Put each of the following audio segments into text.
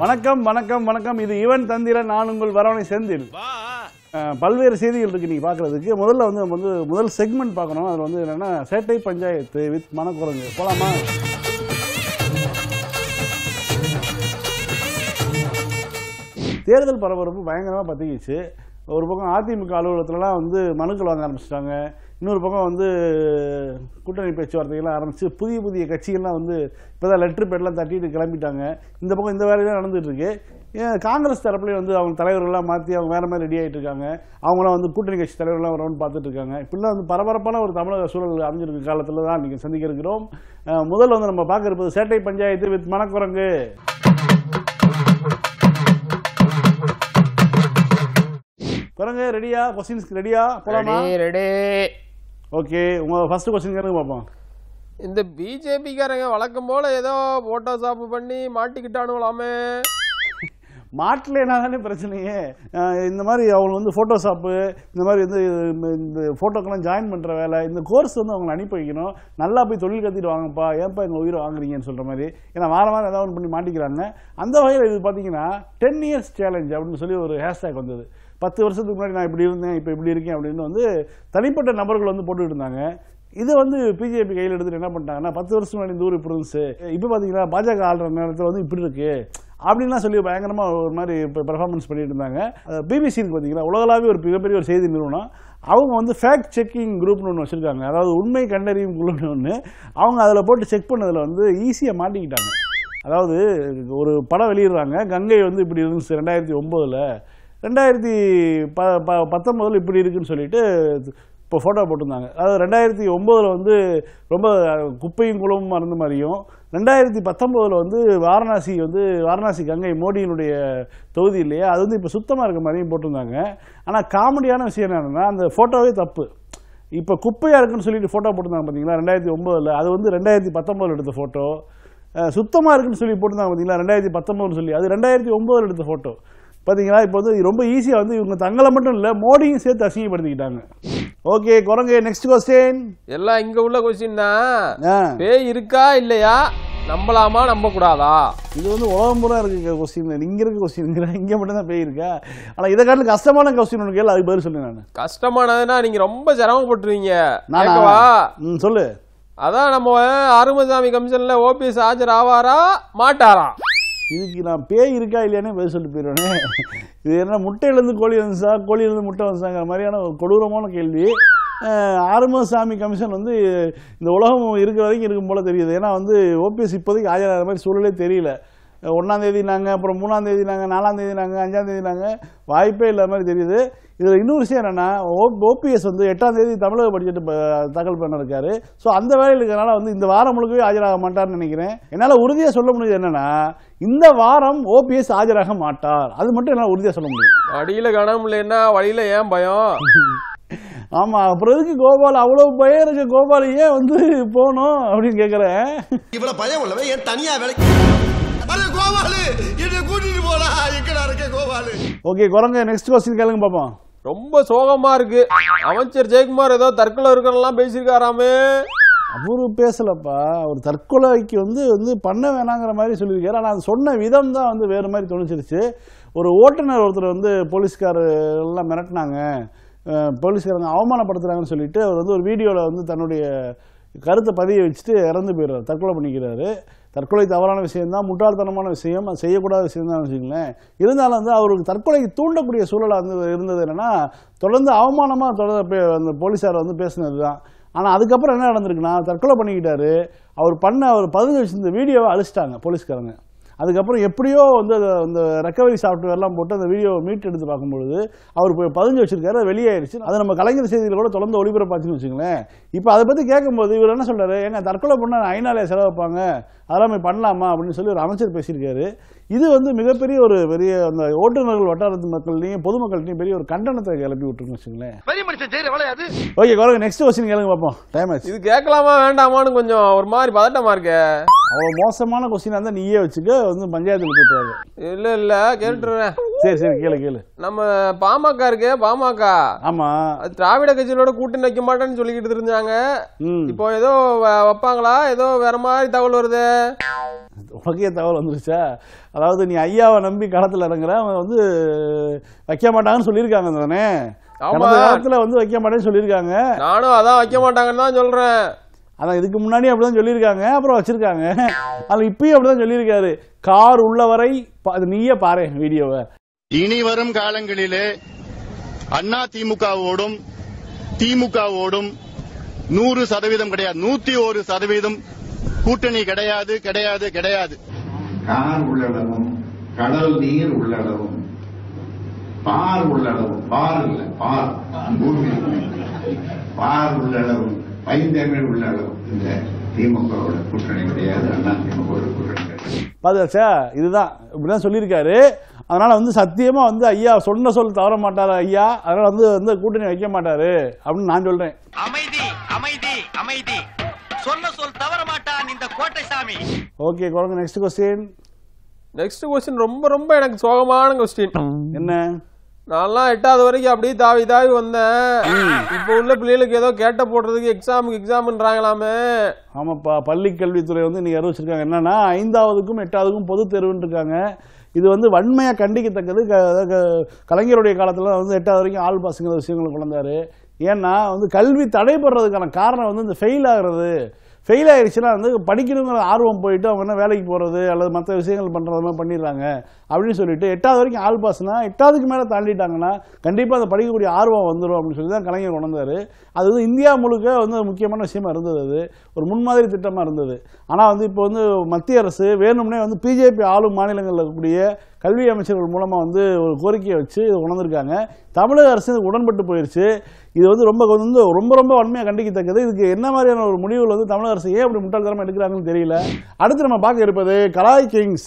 வணக்கம் வணக்கம் வணக்கம் இது இவன் தந்திரன் நான் உங்கள் வரவணை செந்தில் அஹ், பல்வேறு செய்திகள் இருக்கு நீங்க பார்க்கறதுக்கு முதல்ல வந்து நம்ம வந்து முதல் செக்மெண்ட் பார்க்கணும் அதுல வந்து என்னன்னா சேட்டை பஞ்சாயத்து வித் மனக்குரங்கு போலாமா தேர்தல் பரபரப்பு பயங்கரமாக பற்றிக்கிச்சு ஒரு பக்கம் அதிமுக அலுவலகத்துலலாம் வந்து மனுக்கள் வாங்க ஆரம்பிச்சிட்டாங்க இன்னொரு பக்கம் வந்து கூட்டணி பேச்சுவார்த்தைகள்லாம் ஆரம்பிச்சு புதிய புதிய கட்சிகள்லாம் வந்து இப்போ தான் லெட்ரு பேட்லாம் தட்டிட்டு கிளம்பிட்டாங்க இந்த பக்கம் இந்த வேலையெல்லாம் நடந்துட்டு இருக்கு ஏன் காங்கிரஸ் தரப்புலேயே வந்து அவங்க தலைவர்கள்லாம் மாற்றி அவங்க வேற மாதிரி ரெடி ஆகிட்டு இருக்காங்க அவங்களாம் வந்து கூட்டணி கட்சி தலைவர்கள்லாம் வரணும்னு பார்த்துட்டு இருக்காங்க இப்படிலாம் வந்து பரபரப்பான ஒரு தமிழக சூழல் அமைஞ்சிருக்க காலத்தில் தான் நீங்கள் சந்திக்க இருக்கிறோம் அஹ் முதல்ல வந்து நம்ம பார்க்க இருப்பது சேட்டை பஞ்சாயத்து வித் மணக்குரங்கு குரங்கு ரெடியா கொஸ்டின்ஸ்க்கு ரெடியா போலாமா ரெடி ஓகே உங்க ஃபர்ஸ்ட் கொஸ்டின் கேளுங்க பார்ப்போம் இந்த பிஜேபிக்காரங்க வழக்கம் போல ஏதோ போட்டோஷாப் பண்ணி மாட்டிக்கிட்டானுங்களாமே மாட்டலைனா தானே பிரச்சனையே அஹ் இந்த மாதிரி அவங்க வந்து ஃபோட்டோஷாப்பு இந்த மாதிரி வந்து இந்த ஃபோட்டோக்கெல்லாம் ஜாயின் பண்ணுற வேலை இந்த கோர்ஸ் வந்து அவங்களை அனுப்பி வைக்கணும் நல்லா போய் தொழில் கற்றுட்டு வாங்கப்பா ஏன்ப்பா எங்கள் உயிரை வாங்குறீங்கன்னு சொல்கிற மாதிரி ஏன்னா வார வாரம் ஏதாவது ஒன்று பண்ணி மாட்டிக்கிறாங்க அந்த வகையில் இது பார்த்தீங்கன்னா டென் இயர்ஸ் சேலஞ்ச் அப்படின்னு சொல்லி ஒரு ஹேஷ்டேக் வந்தது பத்து வருஷத்துக்கு முன்னாடி நான் இப்படி இருந்தேன் இப்போ இப்படி இருக்கேன் அப்படின்னு வந்து தனிப்பட்ட நபர்கள் வந்து போட்டுக்கிட்டு இருந்தாங்க இது வந்து பிஜேபி கையில் எடுத்துட்டு என்ன பண்ணிட்டாங்கன்னா பத்து வருஷம் முன்னாடி இந்த ஊர் இப்படி இருந்துச்சு இப்போ பார்த்தீங்கன்னா பாஜக ஆளுற நேரத்தில் வந்து இப்படி இருக்கு அப்படின்லாம் சொல்லி பயங்கரமாக ஒரு மாதிரி இப்போ பெர்ஃபார்மன்ஸ் பண்ணிட்டு இருந்தாங்க பிபிசி இருக்கு பார்த்தீங்கன்னா உலகளாவிய ஒரு மிகப்பெரிய ஒரு செய்தி நிறுவனம் அவங்க வந்து ஃபேக்ட் செக்கிங் குரூப்னு ஒன்று வச்சுருக்காங்க அதாவது உண்மை கண்டறியும் குழுன்னு ஒன்று அவங்க அதில் போட்டு செக் பண்ணதில் வந்து ஈஸியாக மாட்டிக்கிட்டாங்க அதாவது ஒரு படம் வெளியிடுறாங்க கங்கை வந்து இப்படி இருந்துச்சு ரெண்டாயிரத்தி ஒம்போதில் ரெண்டாயிரத்தி ப ப பத்தொம்போதில் இப்படி இருக்குன்னு சொல்லிட்டு இப்போ ஃபோட்டோ போட்டிருந்தாங்க அதாவது ரெண்டாயிரத்தி ஒம்போதில் வந்து ரொம்ப குப்பையும் குளமும் இருந்த மாதிரியும் ரெண்டாயிரத்தி பத்தொம்போதில் வந்து வாரணாசி வந்து வாரணாசி கங்கை மோடியினுடைய தொகுதி இல்லையா அது வந்து இப்போ சுத்தமாக இருக்க மாதிரியும் போட்டிருந்தாங்க ஆனால் காமெடியான விஷயம் என்னன்னா அந்த ஃபோட்டோவே தப்பு இப்போ குப்பையாக இருக்குன்னு சொல்லிட்டு ஃபோட்டோ போட்டிருந்தாங்க பார்த்தீங்களா ரெண்டாயிரத்தி ஒம்போதில் அது வந்து ரெண்டாயிரத்தி பத்தொம்போதில் எடுத்த ஃபோட்டோ சுத்தமாக இருக்குன்னு சொல்லி போட்டிருந்தாங்க பார்த்தீங்களா ரெண்டாயிரத்தி பத்தொம்போதுன்னு சொல்லி அது ரெண்டாயிரத்தி ஒம்போதில் எடுத்த ஃபோட்டோ பார்த்தீங்களா இப்போ வந்து ரொம்ப ஈஸியாக வந்து இவங்க தங்களை மட்டும் இல்லை மோடியும் சேர்த்து அசிங்கப்படுத்திக்கிட்டாங்க ஓகே குரங்கு நெக்ஸ்ட் கொஸ்டின் எல்லாம் இங்க உள்ள கொஸ்டின் தான் பேய் இருக்கா இல்லையா நம்பலாமா நம்ப கூடாதா இது வந்து உலகம் பூரா இருக்கு கொஸ்டின் இங்க இருக்க கொஸ்டின் இங்க மட்டும் தான் போயிருக்கா ஆனா இதை காட்டிலும் கஷ்டமான கொஸ்டின் ஒன்று கேள்வி அதுக்கு பதில் சொல்லு நான் கஷ்டமானதுன்னா நீங்க ரொம்ப சிரமப்பட்டுருவீங்க நானா? கேட்கவா ம் சொல்லு அதான் நம்ம ஆறுமசாமி கமிஷன்ல ஓபிஎஸ் ஆஜர் ஆவாரா மாட்டாரா இதுக்கு நான் பேய் இருக்கா இல்லையானே பதில் சொல்லிட்டு போயிடுவேனே இது என்ன முட்டையிலேருந்து கோழி வந்துச்சா கோழியிலேருந்து முட்டை வந்துச்சாங்கிற மாதிரியான ஒரு கொடூரமான கேள்வி அஹ், ஆறுமுகசாமி கமிஷன் வந்து இந்த உலகம் இருக்கிற வரைக்கும் இருக்கும் போல தெரியுது ஏன்னா வந்து ஓபிஎஸ் இப்போதைக்கு ஆஜராகிற மாதிரி சூழலே தெரியல ஒன்றாம் தேதி நாங்கள் அப்புறம் மூணாம் தேதி நாங்கள் நாலாம் தேதி நாங்கள் அஞ்சாம் தேதி நாங்கள் வாய்ப்பே இல்லாத மாதிரி தெரியுது இதில் இன்னொரு விஷயம் என்னன்னா ஓபிஎஸ் வந்து எட்டாம் தேதி தமிழக பட்ஜெட் ப- தாக்கல் பண்ண இருக்காரு ஸோ அந்த வேலையில் இருக்கிறனால வந்து இந்த வாரம் முழுக்கவே ஆஜராக மாட்டார்னு நினைக்கிறேன் என்னால் உறுதியாக சொல்ல முடியுது என்னன்னா இந்த வாரம் ஓபிஎஸ் ஆஜராக மாட்டார் அது மட்டும் என்னால் உறுதியாக சொல்ல முடியும் அடியில கனம் இல்லைன்னா வழியில ஏன் பயம் ஆமா அப்புறம் எதுக்கு கோபால் அவ்வளவு பயம் இருக்கு கோபால் ஏன் வந்து போகணும் அப்படின்னு கேட்குறேன் இவ்வளவு பயம் உள்ளவன் ஏன் தனியா வேலைக்கு அட கோபாலு என்ன கூட்டிட்டு போடா எங்கடா இருக்க கோபாலு ஓகே குரங்க நெக்ஸ்ட் கொஸ்டின் கேளுங்க பார்ப்போம் ரொம்ப சோகமா இருக்கு அமைச்சர் ஜெயக்குமார் ஏதோ தற்கொலை இருக்கிறலாம் பேசியிருக்காராமே அவரு பேசலப்பா அவர் தற்கொலைக்கு வந்து வந்து பண்ண வேணாங்கிற மாதிரி சொல்லியிருக்காரு ஆனால் அது சொன்ன விதம் தான் வந்து வேறு மாதிரி தோணிச்சிருச்சு ஒரு ஓட்டுநர் ஒருத்தர் வந்து போலீஸ்கார் எல்லாம் மிரட்டினாங்க அஹ் போலீஸ்காரங்க அவமானப்படுத்துறாங்கன்னு சொல்லிட்டு அவர் வந்து ஒரு வீடியோவில் வந்து தன்னுடைய கருத்தை பதிய வச்சுட்டு இறந்து போயிடுறாரு தற்கொலை பண்ணிக்கிறாரு தற்கொலை தவறான விஷயம்தான் முட்டாள்தனமான விஷயம் அது செய்யக்கூடாத விஷயம் தான் வச்சுங்களேன் இருந்தாலும் வந்து அவருக்கு தற்கொலைக்கு தூண்டக்கூடிய சூழலாக வந்து இருந்தது என்னன்னா தொடர்ந்து அவமானமாக தொடர்ந்து பே- அந்த போலீஸார் வந்து பேசினது தான் ஆனால் அதுக்கப்புறம் என்ன நடந்திருக்குன்னா தற்கொலை பண்ணிக்கிட்டாரு அவர் பண்ண அவர் பதிவு வச்சிருந்த வீடியோவை அழிச்சிட்டாங்க போலீஸ்காரங்க அதுக்கப்புறம் எப்படியோ வந்து அது அந்த ரெக்கவரி சாஃப்ட்வேர்லாம் போட்டு அந்த வீடியோவை மீட் எடுத்து பார்க்கும்பொழுது அவர் போய் பதிஞ்சு வச்சிருக்காரு அது வெளியாயிருச்சு அதை நம்ம கலைஞர் செய்தியில் கூட தொடர்ந்து ஒளிபரப்பாச்சுன்னு வச்சுங்களேன் இப்போ அதை பற்றி கேட்கும்போது இவர் என்ன சொல்றாரு ஏங்க தற்கொலை பண்ண ஐநாலே செலவு வைப்பாங்க அதெல்லாம் போய் பண்ணலாமா அப்படின்னு சொல்லி ஒரு அமைச்சர் பேசியிருக்காரு இது வந்து மிகப்பெரிய ஒரு பெரிய அந்த ஓட்டுநர்கள் வட்டாரத்து மக்கள்லையும் பொதுமக்கள்கிட்டையும் பெரிய ஒரு கண்டனத்தை கிளப்பி விட்டுருன்னு வச்சுங்களேன் பெரிய மனுஷன் செய்யற வேலையா அது ஓகே குறைங்க நெக்ஸ்ட் கொஸ்டின் கேளுங்க பார்ப்போம் டைம் ஆச்சு இது கேட்கலாமா வேண்டாமான்னு கொஞ்சம் ஒரு மாதிரி பதட்டமா இருக்கே அவ்வளோ மோசமான கொஸ்டினாக இருந்தால் நீயே வச்சுக்க வந்து பஞ்சாயத்தில் கூட்டுறாரு இல்ல இல்ல கேட்டுறேன் சரி சரி கேளு கேளு நம்ம பாமக இருக்கே பாமக ஆமாம் அது திராவிட கட்சிகளோட கூட்டணி வைக்க மாட்டேன்னு சொல்லிக்கிட்டு இருந்தாங்க ம் இப்போ ஏதோ வ- வைப்பாங்களா ஏதோ வேற மாதிரி தகவல் வருது பகைய தகவல் வந்துருச்சா அதாவது நீ ஐயாவை நம்பி களத்தில் இறங்குற அவன் வந்து வைக்க மாட்டாங்கன்னு சொல்லியிருக்காங்க தானே ஆமா. கடந்த காலத்துல வந்து வைக்க மாட்டேன்னு சொல்லியிருக்காங்க நானும் அதான் வைக்க மாட்டாங்கன்னு தான் சொல்றேன் அதான் இதுக்கு முன்னாடி அப்படிதான் சொல்லியிருக்காங்க அப்புறம் வச்சிருக்காங்க அது இப்பயும் அப்படிதான் சொல்லியிருக்காரு கார் உள்ளவரை பா- அது நீயே பாரு வீடியோவை இனி வரும் காலங்களிலே அண்ணா திமுகவோடும் திமுகவோடும் நூறு சதவீதம் கிடையாது நூத்தி ஒரு சதவீதம் கூட்டணி கிடையாது கிடையாது கிடையாது கார் உள்ளளவும் கடல் நீர் உள்ளளவும் பார் உள்ளளவும் பார் இல்ல பார் பூமி பார் உள்ளளவும் பைந்தமிழ் உள்ளளவும் இந்த திமுகவோட கூட்டணி கிடையாது அண்ணா திமுகவோட கூட்டணி கிடையாது பாதுகாச்சா இதுதான் இப்படிதான் சொல்லியிருக்காரு அதனால வந்து சத்தியமா வந்து ஐயா சொன்ன சொல் தவற மாட்டாரு ஐயா அதனால வந்து வந்து கூட்டணி வைக்க மாட்டாரு அப்படின்னு நான் சொல்றேன் அமைதி அமைதி அமைதி சொன்ன சொல் தவற மாட்டான் இந்த கோட்டை சாமி ஓகே குழந்தை நெக்ஸ்ட் கொஸ்டின் நெக்ஸ்ட் கொஸ்டின் ரொம்ப ரொம்ப எனக்கு சோகமான கொஸ்டின் என்ன நான்லாம் எட்டாவது வரைக்கும் அப்படியே தாவி தாவி வந்தேன் இப்போ உள்ள பிள்ளைகளுக்கு ஏதோ கேட்ட போடுறதுக்கு எக்ஸாமுக்கு எக்ஸாம்ன்றாங்களாமே ஆமாப்பா பள்ளி கல்வித்துறை வந்து இன்னைக்கு அறிவிச்சிருக்காங்க என்னன்னா ஐந்தாவதுக்கும் எட்டாவதுக்கும் பொது தேர்வுன்னு இருக்காங்க இது வந்து வன்மையாக கண்டிக்கத்தக்கது க- க- கலைஞருடைய காலத்தில் வந்து எட்டாவது வரைக்கும் ஆள் பாஸுங்கிற விஷயங்களை கொண்டு வந்தாரு ஏன்னா வந்து கல்வி தடைபடுறதுக்கான காரணம் வந்து இந்த ஃபெயில் ஆகுறது ஃபெயில் ஆயிடுச்சுன்னா வந்து படிக்கணுங்கிற ஆர்வம் போயிட்டு அவங்க என்ன வேலைக்கு போகிறது அல்லது மற்ற விஷயங்கள் பண்ணுறது மாதிரி பண்ணிடுறாங்க அப்படின்னு சொல்லிட்டு எட்டாவது வரைக்கும் ஆள் பாஸ்னா எட்டாவதுக்கு மேலே தாண்டிட்டாங்கன்னா கண்டிப்பாக அந்த படிக்கக்கூடிய ஆர்வம் வந்துடும் அப்படின்னு சொல்லி தான் கலைஞர் கொண்டு வந்தார் அது வந்து இந்தியா முழுக்க வந்து ஒரு முக்கியமான விஷயமா இருந்தது அது ஒரு முன்மாதிரி திட்டமாக இருந்தது ஆனால் வந்து இப்போ வந்து மத்திய அரசு வேணும்னே வந்து பிஜேபி ஆளும் மாநிலங்களில் இருக்கக்கூடிய கல்வி அமைச்சர்கள் மூலமாக வந்து ஒரு கோரிக்கையை வச்சு இதை உணர்ந்திருக்காங்க தமிழக அரசு இதுக்கு உடன்பட்டு போயிருச்சு இது வந்து ரொம்ப வந்து ரொம்ப ரொம்ப வன்மையாக கண்டிக்கத்தக்கது இதுக்கு என்ன மாதிரியான ஒரு முடிவுகள் வந்து தமிழக அரசு ஏன் அப்படி முட்டாள்தனமாக எடுக்கிறாங்கன்னு தெரியல அடுத்து நம்ம பார்க்க இருப்பது கலாய் கிங்ஸ்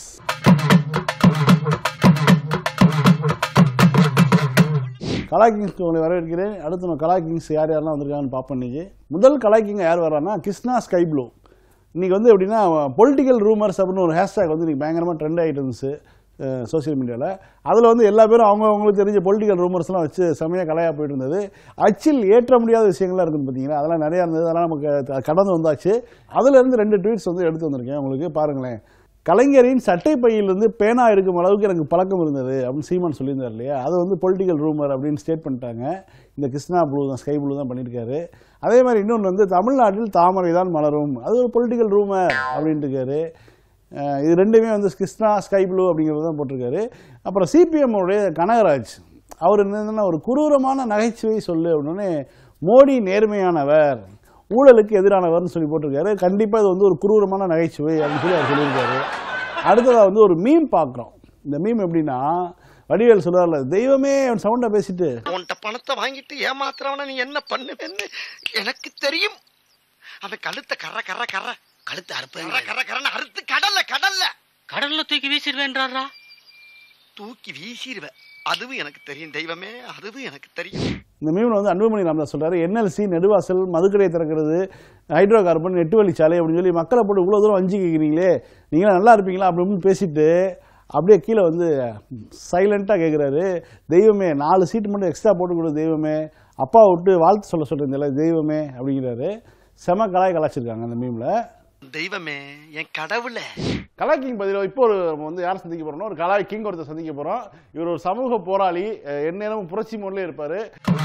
கலா கிங்ஸ்க்கு உங்களை வரவேற்கிறேன் அடுத்து நம்ம கலா கிங்ஸ் யார் யாரெல்லாம் வந்திருக்காங்கன்னு பார்ப்போம் இன்னைக்கு முதல் கலா கிங் யார் வர்றான்னா கிருஷ்ணா ஸ்கை ப்ளூ இன்னைக்கு வந்து எப்படின்னா பொலிட்டிக்கல் ரூமர்ஸ் அப்படின்னு ஒரு ஹேஷ்டேக் வந்து இன்னைக்கு பயங்கரமாக ட்ரெண்ட் ஆகிட்டு இருந்துச்சு சோஷியல் மீடியாவில் அதில் வந்து எல்லா பேரும் அவங்க அவங்களுக்கு தெரிஞ்ச பொலிட்டிக்கல் ரூமர்ஸ்லாம் வச்சு செமையாக கலையாக போயிட்டு இருந்தது அச்சில் ஏற்ற முடியாத விஷயங்கள்லாம் இருக்குது பார்த்தீங்களா அதெல்லாம் நிறையா இருந்தது அதெல்லாம் நமக்கு த- கடந்து வந்தாச்சு அதுலேருந்து ரெண்டு ட்வீட்ஸ் வந்து எடுத்து வந்திருக்கேன் உங்களுக்கு பாருங்களேன் கலைஞரின் சட்டை பையிலிருந்து பேனா எடுக்கும் அளவுக்கு எனக்கு பழக்கம் இருந்தது அப்படின்னு சீமான் சொல்லியிருந்தார் இல்லையா அது வந்து பொலிட்டிக்கல் ரூமர் அப்படின்னு ஸ்டேட் பண்ணிட்டாங்க இந்த கிருஷ்ணா ப்ளூ தான் ஸ்கை ப்ளூ தான் பண்ணியிருக்காரு அதே மாதிரி இன்னொன்று வந்து தமிழ்நாட்டில் தாமரை தான் மலரும் அது ஒரு பொலிட்டிக்கல் ரூமர் அப்படின்ட்டு இருக்காரு அஹ் இது ரெண்டுமே வந்து கிருஷ்ணா ஸ்கை ப்ளூ அப்படிங்கிறது தான் போட்டிருக்காரு அப்புறம் சிபிஎம் உடைய கனகராஜ் அவர் என்னன்னா ஒரு குரூரமான நகைச்சுவை சொல்லு அப்படின்னு மோடி நேர்மையானவர் ஊழலுக்கு எதிரானவர்னு சொல்லி போட்டிருக்காரு கண்டிப்பாக இது வந்து ஒரு குரூரமான நகைச்சுவை அப்படின்னு சொல்லி அவர் சொல்லியிருக்காரு அடுத்ததாக வந்து ஒரு மீம் பார்க்குறோம் இந்த மீம் எப்படின்னா வடிவேல் சொல்லுவார்ல தெய்வமே அவன் சவுண்டை பேசிட்டு உன்கிட்ட பணத்தை வாங்கிட்டு ஏமாத்துறவன நீ என்ன பண்ணுவேன்னு எனக்கு தெரியும் அவன் கழுத்தை கர்ற கர்ற கர்ற கழுத்தை அறுப்பு கர்ற கர்ற கர்றன்னு அறுத்து கடல்ல கடல்ல கடல்ல தூக்கி வீசிடுவேன்றாரா தூக்கி வீசிடுவேன் அதுவும் எனக்கு தெரியும் தெய்வமே அதுவும் எனக்கு தெரியும் இந்த மீமில் வந்து அன்புமணி ராமதாஸ் சொல்றாரு என்எல்சி நெடுவாசல் மதுக்கடை திறக்கிறது ஹைட்ரோ கார்பன் எட்டு வழிச்சாலை அப்படின்னு சொல்லி மக்களை போட்டு இவ்வளோ தூரம் வஞ்சி கேட்குறீங்களே நீங்களாம் நல்லா இருப்பீங்களா அப்படின்னு பேசிட்டு அப்படியே கீழே வந்து சைலண்ட்டாக கேட்குறாரு தெய்வமே நாலு சீட்டு மட்டும் எக்ஸ்ட்ரா போட்டு கொடு தெய்வமே அப்பா விட்டு வாழ்த்து சொல்ல சொல்கிறீங்களே தெய்வமே அப்படிங்கிறாரு செம கலாய் கலாச்சிருக்காங்க அந்த மீமில் தெய்வமே என் கடவுளே கலாய் கிங் பதில் இப்போ ஒரு நம்ம வந்து யார் சந்திக்க போறோம்னா ஒரு கலாய் கிங் ஒருத்தர் சந்திக்க போறோம் இவர் ஒரு சமூக போராளி அஹ் எந்நேரமும் புரட்சி மோட்லேயே இருப்பாரு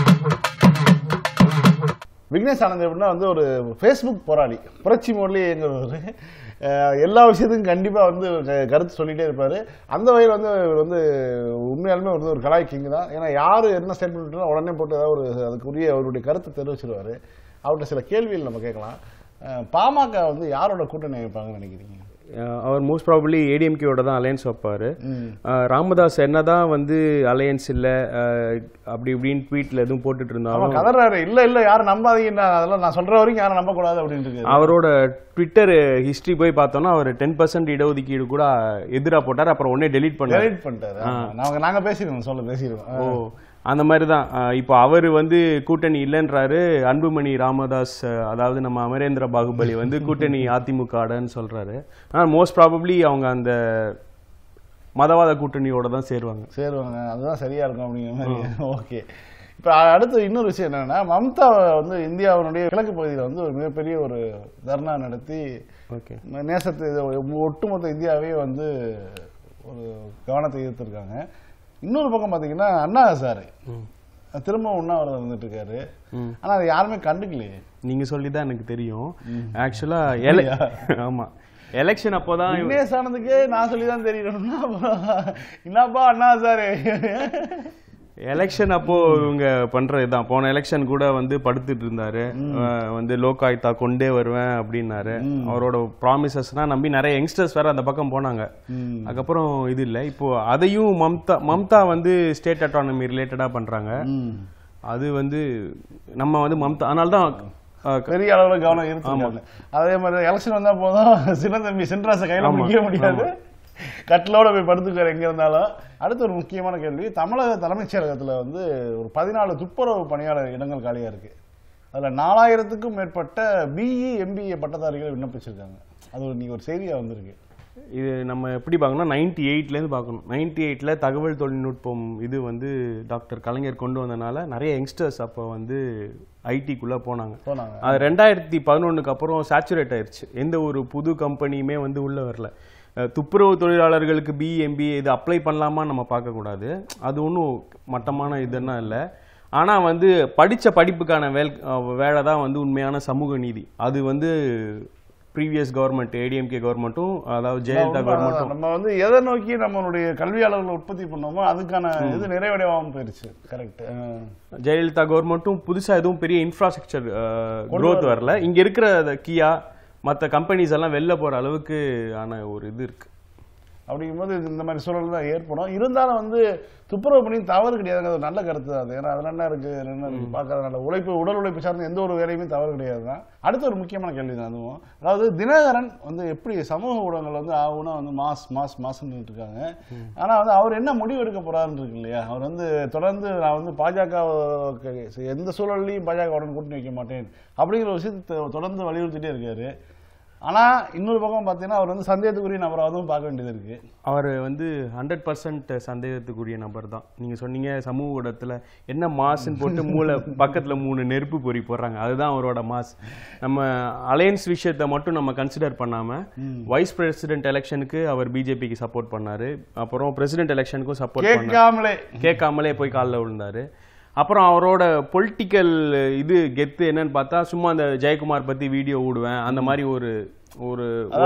விக்னேஷ் ஆனந்த் எப்படின்னா வந்து ஒரு ஃபேஸ்புக் போராளி புரட்சி மோட்லேயே இயங்குறவர் அஹ் எல்லா விஷயத்துக்கும் கண்டிப்பாக வந்து க- கருத்து சொல்லிட்டே இருப்பார் அந்த வகையில் வந்து இவர் வந்து உண்மையாலுமே வந்து ஒரு கலாய் கிங் தான் ஏன்னா யார் என்ன ஸ்டேட்மெண்ட் உடனே போட்டு ஏதாவது ஒரு அதுக்குரிய அவருடைய கருத்தை தெரிவிச்சிருவாரு அவர்கிட்ட சில கேள்விகள் நம்ம கேட்கலாம் அஹ் பாமக வந்து யாரோட கூட்டணி வைப்பாங்கன்னு நினைக்கிறீங்க அஹ் அவர் மோஸ்ட் ப்ராபப்ளி ஏடிஎம்கேயோட தான் அலையன்ஸ் வைப்பாரு அஹ் ராமதாஸ் என்னதான் வந்து அலையன்ஸ் இல்ல அஹ் அப்படி இப்படின்னு ட்வீட்ல எதுவும் போட்டுட்டு ஆமா இருந்தாலும் கதறாரு இல்ல இல்ல யாரும் நம்பாதீங்க அதெல்லாம் நான் சொல்ற வரைக்கும் யாரும் நம்ப கூடாது அப்படின்னு இருக்கு அவரோட ட்விட்டர் ஹிஸ்டரி போய் பார்த்தோம்னா அவர் டென் பர்சன்ட் இடஒதுக்கீடு கூட எதிரா போட்டார் அப்புறம் உடனே டெலீட் பண்ணாரு டெலிட் பண்ணிட்டாரு ஆமா. நாங்க நாங்க பேசிருக்கோம் சொல்ல பேசிருக்கோம் ஓ அந்த மாதிரி தான் இப்போ அவர் வந்து கூட்டணி இல்லைன்றாரு அன்புமணி ராமதாஸ் அஹ், அதாவது நம்ம அமரேந்திர பாகுபலி வந்து கூட்டணி அதிமுக ஆடன்னு சொல்றாரு ஆனால் மோஸ்ட் ப்ராபப்ளி அவங்க அந்த மதவாத கூட்டணியோட தான் சேருவாங்க சேருவாங்க அதுதான் சரியா இருக்கும் அப்படிங்கிற மாதிரி ஓகே இப்ப அடுத்து இன்னொரு விஷயம் என்னன்னா மம்தா வந்து இந்தியாவினுடைய கிழக்கு பகுதியில் வந்து ஒரு மிகப்பெரிய ஒரு தர்ணா நடத்தி ஓகே நேசத்தை ஒட்டுமொத்த இந்தியாவே வந்து ஒரு கவனத்தை ஈர்த்திருக்காங்க இன்னொரு பக்கம் பாத்தீங்கன்னா அண்ணா ஹசாரே திரும்ப உண்ணாவிரதம் இருந்துட்டு இருக்காரு ஆனா அதை யாருமே கண்டுக்கலையே நீங்க சொல்லி தான் எனக்கு தெரியும் ஆக்சுவலா ஆமா எலெக்ஷன் அப்போதான் இவ- விக்னேஷ் ஆனந்துக்கே நான் சொல்லி தான் தெரியணும்னா அப்புறம் என்னப்பா அண்ணா ஹசாரே எலெக்ஷன் அப்போ இவங்க பண்ற இதான் போன எலெக்ஷன் கூட வந்து படுத்துட்டு இருந்தாரு அஹ் வந்து லோகாயுக்தா கொண்டே வருவேன் அப்படின்னாரு அவரோட ப்ராமிசஸ்னா நம்பி நிறைய யங்ஸ்டர்ஸ் வேற அந்த பக்கம் போனாங்க அதுக்கப்புறம் இது இல்ல இப்போ அதையும் மம்தா மம்தா வந்து ஸ்டேட் அட்டானமி ரிலேட்டடா பண்றாங்க அது வந்து நம்ம வந்து மம்தா அதனால தான் அஹ், பெரிய அளவுல கவனம் இருக்காங்க அதே மாதிரி எலெக்ஷன் வந்தா போதும் சின்ன தம்பி சென்ட்ராச கையில ஆமா, முடிக்க முடியாது கட்டிலோட போய் படுத்துக்காரு எங்க இருந்தாலும் அடுத்து ஒரு முக்கியமான கேள்வி தமிழக தலைமைச் செயலகத்துல வந்து ஒரு பதினாலு துப்புரவு பணியாளர் இடங்கள் காலியா இருக்கு அதுல நாலாயிரத்துக்கும் மேற்பட்ட பிஇ எம்பிஏ பட்டதாரிகள் விண்ணப்பிச்சிருக்காங்க அது ஒரு நீங்க ஒரு செய்தியா வந்திருக்கு இது நம்ம எப்படி பார்க்கணும் நைன்டி எயிட்லேருந்து பார்க்கணும் நைன்டி எயிட்டில் தகவல் தொழில்நுட்பம் இது வந்து டாக்டர் கலைஞர் கொண்டு வந்தனால நிறைய யங்ஸ்டர்ஸ் அப்போ வந்து ஐடிக்குள்ளே போனாங்க போனாங்க அது ரெண்டாயிரத்தி பதினொன்றுக்கு அப்புறம் சேச்சுரேட் ஆயிருச்சு எந்த ஒரு புது கம்பெனியுமே வந்து உள்ள வரல அஹ் துப்புரவு தொழிலாளர்களுக்கு பிஎம்பிஏ இது அப்ளை பண்ணலாமா நம்ம பார்க்கக்கூடாது அது ஒன்றும் மட்டமான இதுன்னா இல்லை ஆனால் வந்து படித்த படிப்புக்கான வேல் அஹ் வேலை தான் வந்து உண்மையான சமூக நீதி அது வந்து ப்ரீவியஸ் கவர்மெண்ட் ஏடிஎம்கே கவர்மெண்ட்டும் அதாவது ஜெயலலிதா கவர்மெண்ட்டும் நம்ம வந்து எதை நோக்கி நம்மளுடைய கல்வியாளர்களை உற்பத்தி பண்ணோமோ அதுக்கான இது நிறைவடையாம போயிருச்சு கரெக்ட் ஜெயலலிதா கவர்மெண்ட்டும் புதுசா எதுவும் பெரிய இன்ஃப்ராஸ்ட்ரக்சர் growth வரல இங்க இருக்கிற அந்த கியா மத்த கம்பெனிஸ் எல்லாம் வெளில போற அளவுக்கு ஆன ஒரு இது இருக்கு அப்படிங்கும்போது இது இந்த மாதிரி சூழல் தான் ஏற்படும் இருந்தாலும் வந்து துப்புரவு பணி தவறு கிடையாதுங்க அது ஒரு நல்ல கருத்து தான் அது ஏன்னா அதுல என்ன இருக்கு இதுல என்ன இருக்கு பார்க்கறது நல்ல உழைப்பு உடல் உழைப்பு சார்ந்த எந்த ஒரு வேலையுமே தவறு கிடையாது தான் அடுத்த ஒரு முக்கியமான கேள்வி தான் அதுவும் அதாவது தினகரன் வந்து எப்படி சமூக ஊடகங்கள் வந்து ஆகுனா வந்து மாஸ் மாஸ் மாஸ்ன்னு இருக்காங்க ஆனா வந்து அவர் என்ன முடிவு எடுக்க போறாருன்னு இருக்கு இல்லையா அவர் வந்து தொடர்ந்து நான் வந்து பாஜக எந்த சூழல்லையும் பாஜகவுடன் கூட்டணி வைக்க மாட்டேன் அப்படிங்கிற ஒரு விஷயத்தை தொடர்ந்து வலியுறுத்திட்டே இருக்காரு ஆனா இன்னொரு பக்கம் பார்த்தீங்கன்னா அவர் வந்து சந்தேகத்துக்குரிய நபரை அதுவும் பார்க்க வேண்டியது இருக்கு அவர் வந்து ஹண்ட்ரட் பர்சன்ட் சந்தேகத்துக்குரிய நபர் தான் நீங்க சொன்னீங்க சமூக ஊடகத்துல என்ன மாஸ்ன்னு போட்டு மூளை பக்கத்துல மூணு நெருப்பு பொறி போடுறாங்க அதுதான் அவரோட மாஸ் நம்ம அலையன்ஸ் விஷயத்தை மட்டும் நம்ம கன்சிடர் பண்ணாம வைஸ் பிரசிடென்ட் எலெக்ஷனுக்கு அவர் பிஜேபிக்கு சப்போர்ட் பண்ணாரு அப்புறம் பிரசிடென்ட் எலெக்ஷனுக்கும் சப்போர்ட் பண்ணாரு கேட்காமலே கேட்காமலே போய் காலில் விழுந்தாரு அப்புறம் அவரோட பொலிட்டிக்கல் இது கெத்து என்னன்னு பார்த்தா சும்மா அந்த ஜெயக்குமார் பத்தி வீடியோ விடுவேன் அந்த மாதிரி ஒரு ஒரு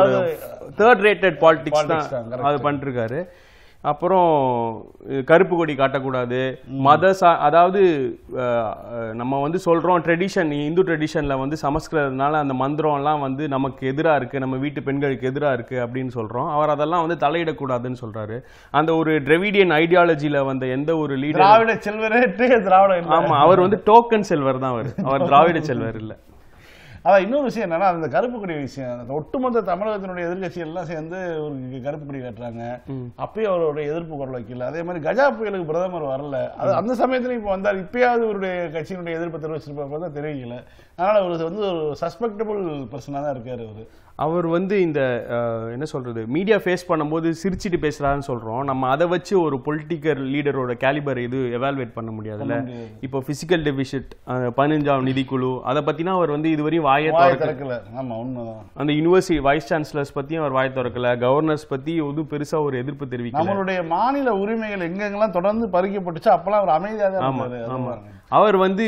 தேர்ட் ரேட்டட் பாலிடிக்ஸ் Politics தான், தான் அது பண்ணிருக்காரு அப்புறம் அஹ், கருப்பு கொடி காட்டக்கூடாது மத சா- அதாவது அஹ், அஹ், நம்ம வந்து சொல்றோம் ட்ரெடிஷன் இந்து ட்ரெடிஷன்ல வந்து சமஸ்கிருதனால அந்த மந்திரம்லாம் வந்து நமக்கு எதிரா இருக்கு நம்ம வீட்டு பெண்களுக்கு எதிரா இருக்கு அப்படின்னு சொல்றோம் அவர் அதெல்லாம் வந்து தலையிடக்கூடாதுன்னு சொல்றாரு அந்த ஒரு டிரெவிடியன் ஐடியாலஜில வந்த எந்த ஒரு லீடர் திராவிட செல்வரேட்டு திராவிட இல்ல. ஆமா அவர் வந்து டோக்கன் செல்வர் தான் அவர் அவர் திராவிட செல்வர் இல்ல அதான் இன்னொரு விஷயம் என்னன்னா அந்த கருப்பு கொடி விஷயம் அந்த ஒட்டுமொத்த தமிழகத்தினுடைய எதிர்க்கட்சிகள் எல்லாம் சேர்ந்து ஒரு கருப்பு கொடி காட்டுறாங்க அப்பயும் அவருடைய எதிர்ப்பு குரல் வைக்கல அதே மாதிரி கஜா புயலுக்கு பிரதமர் வரல அது அந்த சமயத்துல இப்ப வந்தார் இப்பயாவது இவருடைய கட்சியினுடைய எதிர்ப்பு தெரிவிச்சிருப்பாங்க தான் தெரிவிக்கல அதனால அவர் வந்து ஒரு சஸ்பெக்டபிள் பர்சனா தான் இருக்காரு அவரு அவர் வந்து இந்த அஹ், என்ன சொல்றது மீடியா ஃபேஸ் பண்ணும்போது சிரிச்சிட்டு பேசுறாருன்னு சொல்றோம் நம்ம அதை வச்சு ஒரு பொலிட்டிக்கல் லீடரோட கேலிபர் இது எவாலுவேட் பண்ண முடியாதுல்ல இப்போ பிசிக்கல் டெபிசிட் பதினஞ்சாம் நிதிக்குழு அதை பத்தினா அவர் வந்து இதுவரையும் வாயை வாய் திறக்கல திறக்கல ஆமா உண்மைதான் அந்த யூனிவர்சிட்டி வைஸ் சான்சலர்ஸ் பத்தியும் அவர் வாய் திறக்கல கவர்னர்ஸ் பத்தி எதுவும் பெருசா ஒரு எதிர்ப்பு தெரிவிக்கல நம்மளுடைய மாநில உரிமைகள் எங்கெங்கெல்லாம் தொடர்ந்து பறிக்கப்பட்டுச்சு அப்பெல்லாம் அவர் அமைதியாக தான் ஆமா இருந்தாரு அது ஆமா பாருங்க. அவர் வந்து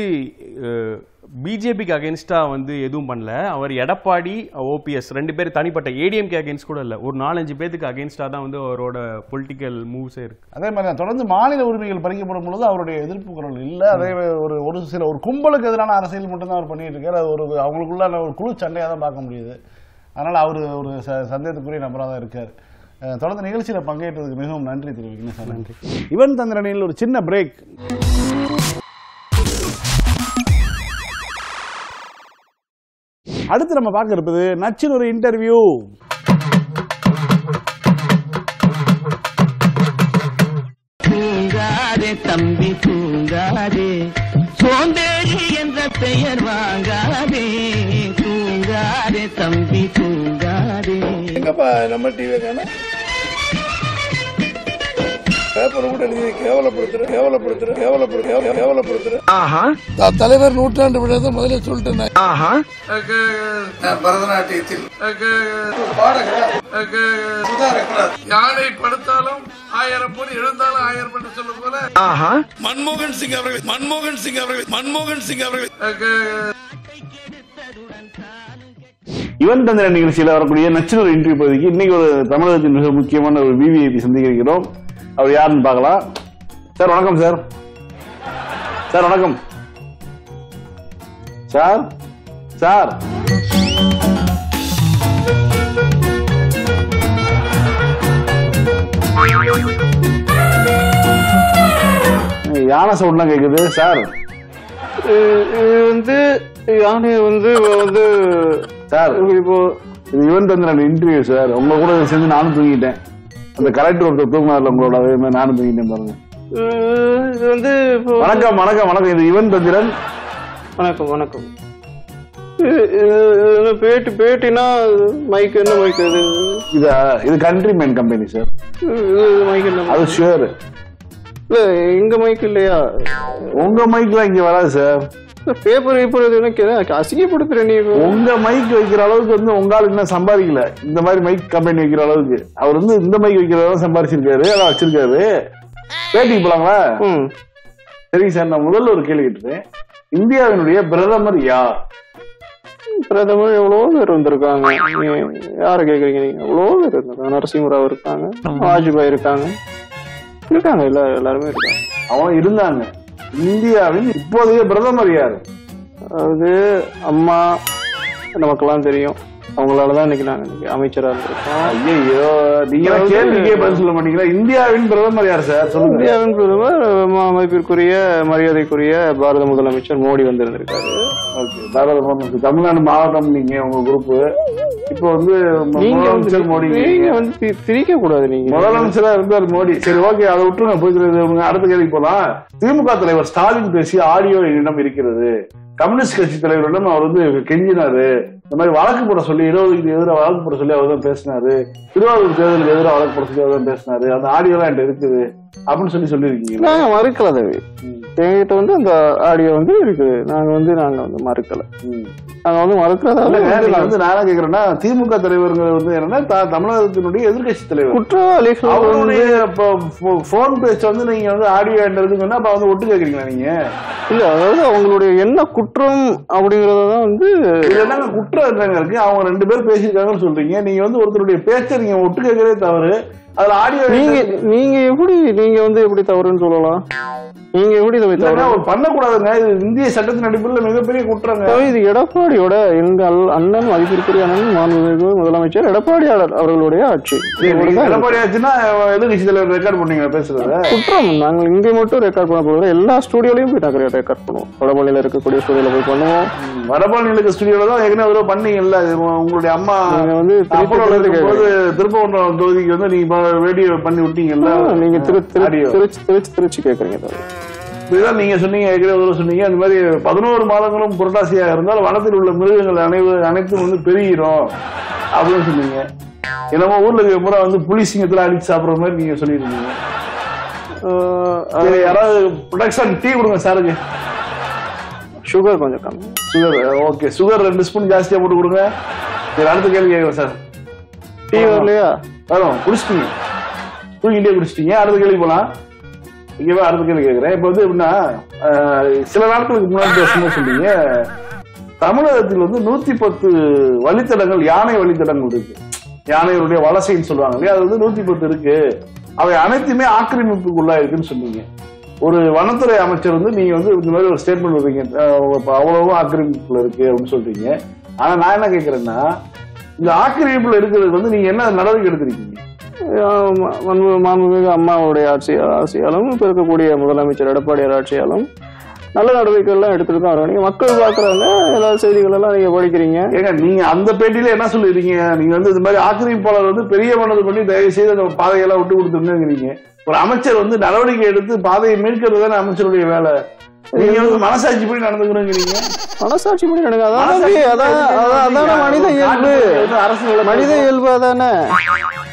பிஜேபிக்கு அகேன்ஸ்டா வந்து எதுவும் பண்ணல அவர் எடப்பாடி ஓபிஎஸ் ரெண்டு பேர் தனிப்பட்ட ஏடிஎம்கே அகேன்ஸ்ட் கூட இல்ல ஒரு நாலஞ்சு பேத்துக்கு அகேன்ஸ்டா தான் வந்து அவரோட பொலிட்டிக்கல் மூவ்ஸே இருக்கு அதே மாதிரி தான் தொடர்ந்து மாநில உரிமைகள் பறிக்கப்படும் பொழுது அவருடைய எதிர்ப்பு குரல் இல்ல அதே ஒரு ஒரு சில ஒரு கும்பலுக்கு எதிரான அரசியல் மட்டும்தான் அவர் பண்ணிட்டு இருக்காரு அது ஒரு அவங்களுக்குள்ள ஒரு குழு சண்டையா தான் பார்க்க முடியுது அதனால அவர் ஒரு ச- சந்தேகத்துக்குரிய நபராக தான் இருக்காரு அஹ் தொடர்ந்து நிகழ்ச்சியில பங்கேற்றதுக்கு மிகவும் நன்றி திரு விக்னேஷ் நன்றி இவன் தந்திரனில் ஒரு சின்ன பிரேக் அடுத்து நம்ம பார்க்க இருப்பது நச்சின் ஒரு இன்டர்வியூ தூங்காதே தம்பி தூங்காதே சோம்பேறி என்ற பெயர் வாங்காதே தூங்காதே தம்பி தூங்காதே எங்கப்பா நம்ம டிவி காண பேப்பர் கூட எழுதி கேவலப்படுத்துற கேவலப்படுத்துற கேவலப்படுத்துற கேவலப்படுத்துற ஆஹா தலைவர் நூற்றாண்டு விழாத முதல்ல சொல்லிட்டேன் ஆஹா பரதநாட்டியத்தில் பாடகர் சுதாரக்கூடாது யானை படுத்தாலும் ஆயிரம் பொன் எழுந்தாலும் ஆயிரம் என்று சொல்லும் போல ஆஹா மன்மோகன் சிங் அவர்கள் மன்மோகன் சிங் அவர்கள் மன்மோகன் சிங் அவர்கள் யுவன் தந்திர நிகழ்ச்சியில் வரக்கூடிய நச்சுனர் இன்டர்வியூ பகுதிக்கு இன்னைக்கு ஒரு தமிழகத்தின் மிக முக்கியமான ஒரு விவிஐபி சந்திக்க இருக்கிறோம் அவர் யாருன்னு பார்க்கலாம் சார் வணக்கம் சார் சார் வணக்கம் சார் சார் யானை சவுண்ட்லாம் கேக்குது சார் வந்து யானை வந்து வந்து சார் இப்போ இது யுவன் தந்திரன் இன்டர்வியூ சார் உங்க கூட சேர்ந்து நானும் தூங்கிட்டேன் அந்த கலெக்டர் ஒருத்தர் தூங்கினார்ல உங்களோட அதே மாதிரி நானும் தூங்கிட்டேன் பாருங்க அஹ், இது வந்து இப்போ வணக்கம் வணக்கம் வணக்கம் இது யுவன் தந்திரன் வணக்கம் வணக்கம் இது- இது- இது பேட்டி பேட்டினா மைக் என்ன மைக் இது இதா இது கண்ட்ரி மேன் கம்பெனி சார் இது மைக் என்ன அது ஷுவர் இல்ல எங்க மைக் இல்லையா உங்க மைக்லாம் இங்க வராது சார் பேப்பர் பேப்பர் இது எனக்கு எனக்கு அசிங்கப்படுத்துற நீ இப்போ. உங்க மைக் வைக்கிற அளவுக்கு வந்து உங்களால் இன்னும் சம்பாதிக்கல இந்த மாதிரி மைக் கம்பெனி வைக்கிற அளவுக்கு அவர் வந்து இந்த மைக் வைக்கிற அளவுக்கு சம்பாதிச்சிருக்காரு அதான் வச்சிருக்காரு பேட்டிக்கு போலாங்களா ம் சரிங்க சார் நான் முதல்ல ஒரு கேள்வி கேட்டுறேன் இந்தியாவினுடைய பிரதமர் யார் பிரதமர் எவ்வளவோ பேர் வந்திருக்காங்க நீ யார கேக்குறீங்க நீங்க எவ்வளவோ பேர் இருந்திருக்காங்க நரசிம்மராவ் இருக்காங்க வாஜ்பாய் இருக்காங்க இருக்காங்க எல்லா எல்லாருமே இருக்காங்க அவன் இருந்தாங்க இந்தியாவின் இப்போதைய பிரதமர் யார் அதாவது அம்மா நமக்கெல்லாம் தெரியும் அவங்களாலதான் இன்னைக்கு நாங்க இன்னைக்கு அமைச்சரா இருந்திருக்கோம் ஐயோ நீங்க எல்லாம் கேள்விக்கே பதில் சொல்ல மாட்டீங்களா இந்தியாவின் பிரதமர் யார் சார் சொல்லுங்க இந்தியாவின் பிரதமர் ம- அமைப்பிற்குரிய மரியாதைக்குரிய பாரத முதலமைச்சர் மோடி வந்திருந்திருக்காரு ஓகே பாரத பிரதமர் தமிழ்நாடு மாவட்டம் நீங்க உங்க குரூப் இப்போ வந்து ம- நீங்க வந்து முதலமைச்சர் மோடி நீங்க வந்து தி- திரிக்க கூடாது நீங்க முதலமைச்சரா இருந்தார் மோடி சரி ஓகே அதை விட்டுருங்க போய் அடுத்த கேள்வி போலாம் திமுக தலைவர் ஸ்டாலின் பேசிய ஆடியோ என்னிடம் இருக்கிறது கம்யூனிஸ்ட் கட்சி தலைவரிடம் அவர் வந்து கெஞ்சினாரு இந்த மாதிரி வழக்கு போட சொல்லி இருபதுக்கு எதிராக வழக்கு போட சொல்லி அவர் தான் பேசினாரு திருவாரூர் தேர்தலுக்கு எதிராக வழக்கு போட சொல்லி அவர் தான் பேசினாரு அந்த ஆடியோ எல்லாம் என்கிட்ட இருக்குது அப்படின்னு சொல்லி சொல்லியிருக்கீங்க நாங்க மறுக்கல தவி எங்ககிட்ட வந்து அந்த ஆடியோ வந்து இருக்குது நாங்க வந்து நாங்க வந்து மறுக்கல நாங்க வந்து மறுக்கிறதால இல்லைங்க, வந்து நீங்க நாங்க வந்து நான் என்ன கேக்குறேன்னா திமுக தலைவர்கள் வந்து என்னன்னா த- தமிழகத்தினுடைய எதிர்க்கட்சி தலைவர் குற்றவாளிகள் வந்து அவருடைய போன் பேச்ச வந்து நீங்க வந்து ஆடியோ இருக்குன்னு சொன்னா அப்ப வந்து ஒட்டு கேக்குறீங்களா நீங்க இல்ல அதாவது அவங்களுடைய என்ன குற்றம் அப்படிங்கறதான் வந்து இது என்னங்க குற்றம் என்னங்க இருக்கு அவங்க ரெண்டு பேரும் பேசியிருக்காங்கன்னு சொல்றீங்க நீங்க வந்து ஒருத்தருடைய பேச்சை நீங்க ஒட்டு கேட்கறதே தவறு அதுல ஆடியோ நீங்க நீங்க எப்படி நீங்க வந்து எப்படி தவறுன்னு சொல்லலாம் நீங்க எப்படி இதை தவறு பண்ணக்கூடாதுங்க இது இந்திய சட்டத்தின் அடிப்படையில் மிகப்பெரிய குற்றங்க அதாவது இது எடப்பாடியோட எங்கள் அண்ணன் மதிப்பிற்குரிய அண்ணன் மாண்புமிகு முதலமைச்சர் எடப்பாடியாளர் அவர்களுடைய ஆட்சி சரி, நீங்க எடப்பாடி ஆச்சுன்னா எதிர்கட்சி தலைவர் ரெக்கார்ட் பண்ணீங்க பேசுறத குற்றம் நாங்கள் இங்கே மட்டும் ரெக்கார்ட் பண்ண போகிறோம் எல்லா ஸ்டுடியோலையும் போய் நாங்கள் ரெக்கார்ட் பண்ணுவோம் வடபழனியில் இருக்கக்கூடிய ஸ்டுடியோல போய் பண்ணுவோம் வடபழனிலுக்கு ஸ்டுடியோல தான் ஏற்கனவே ஒரு பண்ணீங்கல்ல இது உங்களுடைய அம்மா நீங்க வந்து திருப்பி அப்போலோல திருப்பி இருக்கும்போது திருப்பவன்றம் தொகுதிக்கு வந்து நீங்க வீடியோ பண்ணி விட்டீங்கல்ல நீங்க திரு திரு- ஆடியோ திருச்சி திருச்சி திருச்சி கேட்குறீங்க தவிர இதுதான் நீங்க சொன்னீங்க ஏற்கனவே ஒரு தடவை சொன்னீங்க அந்த மாதிரி பதினோரு மாதங்களும் புரட்டாசியாக இருந்தால் வனத்தில் உள்ள மிருகங்கள் அனைவு அனைத்தும் வந்து பெருகிரும் அப்படின்னு சொன்னீங்க என்னமோ ஊர்ல இருக்க முறை வந்து புலி சிங்கத்துல அடிச்சு சாப்பிடுற மாதிரி நீங்க சொல்லியிருந்தீங்க சரி, யாராவது ப்ரொடக்ஷன் டீ கொடுங்க சாருக்கு சுகர் கொஞ்சம் கம்மி சுகர் ஓகே சுகர் ரெண்டு ஸ்பூன் ஜாஸ்தியா போட்டு கொடுங்க சரி அடுத்த கேள்வி கேட்குறேன் சார் டீ வரலையா வரும் குடிச்சிட்டீங்க தூங்கிட்டே குடிச்சிட்டீங்க அடுத்த கேள்வி போலாம் இங்கேவா அடுத்த கேள்வி கேட்குறேன் இப்போ வந்து எப்படின்னா அஹ், சில நாட்களுக்கு முன்னாடி பேசும்போது சொன்னீங்க தமிழகத்தில் வந்து நூத்தி பத்து வழித்தடங்கள் யானை வழித்தடங்கள் இருக்கு யானைகளுடைய வலசைன்னு சொல்லுவாங்க இல்லையா அது வந்து நூத்தி பத்து இருக்கு அவை அனைத்துமே ஆக்கிரமிப்புக்கு உள்ளாயிருக்குன்னு சொன்னீங்க ஒரு வனத்துறை அமைச்சர் வந்து நீங்க வந்து இந்த மாதிரி ஒரு ஸ்டேட்மெண்ட் விடுறீங்க அஹ், இப்ப அவ்வளவும் ஆக்கிரமிப்புல இருக்கு அப்படின்னு சொல்றீங்க ஆனா நான் என்ன கேட்கறேன்னா இந்த ஆக்கிரமிப்புல இருக்கிறதுக்கு வந்து நீங்க என்ன நடவடிக்கை எடுத்திருக்கீங்க ஆஹ் ம- மாண்பு- மாண்புமிகு அம்மாவுடைய ஆட்சி ஆட்சியாலும் இப்ப இருக்கக்கூடிய முதலமைச்சர் எடப்பாடியார் ஆட்சியாலும் நல்ல நடவடிக்கை எல்லாம் எடுத்துட்டு வரோம் நீங்க மக்கள் பாக்குறாங்க எல்லா செய்திகள் எல்லாம் நீங்க படிக்கிறீங்க ஏங்க நீங்க அந்த பேட்டியில என்ன சொல்லிருக்கீங்க நீங்க வந்து இந்த மாதிரி ஆக்கிரமிப்பாளர் வந்து பெரிய மனது பண்ணி தயவு செய்து அந்த பாதையெல்லாம் விட்டு கொடுத்துருங்கிறீங்க ஒரு அமைச்சர் வந்து நடவடிக்கை எடுத்து பாதையை மீட்கிறது தானே அமைச்சருடைய வேலை நீங்க வந்து மனசாட்சி படி நடந்துக்கிறோங்கிறீங்க மனசாட்சி படி நடங்க அதான் தம்பி, அதான் அதான் அதான மனித இயல்பு அரசு மனித இயல்பு அதானே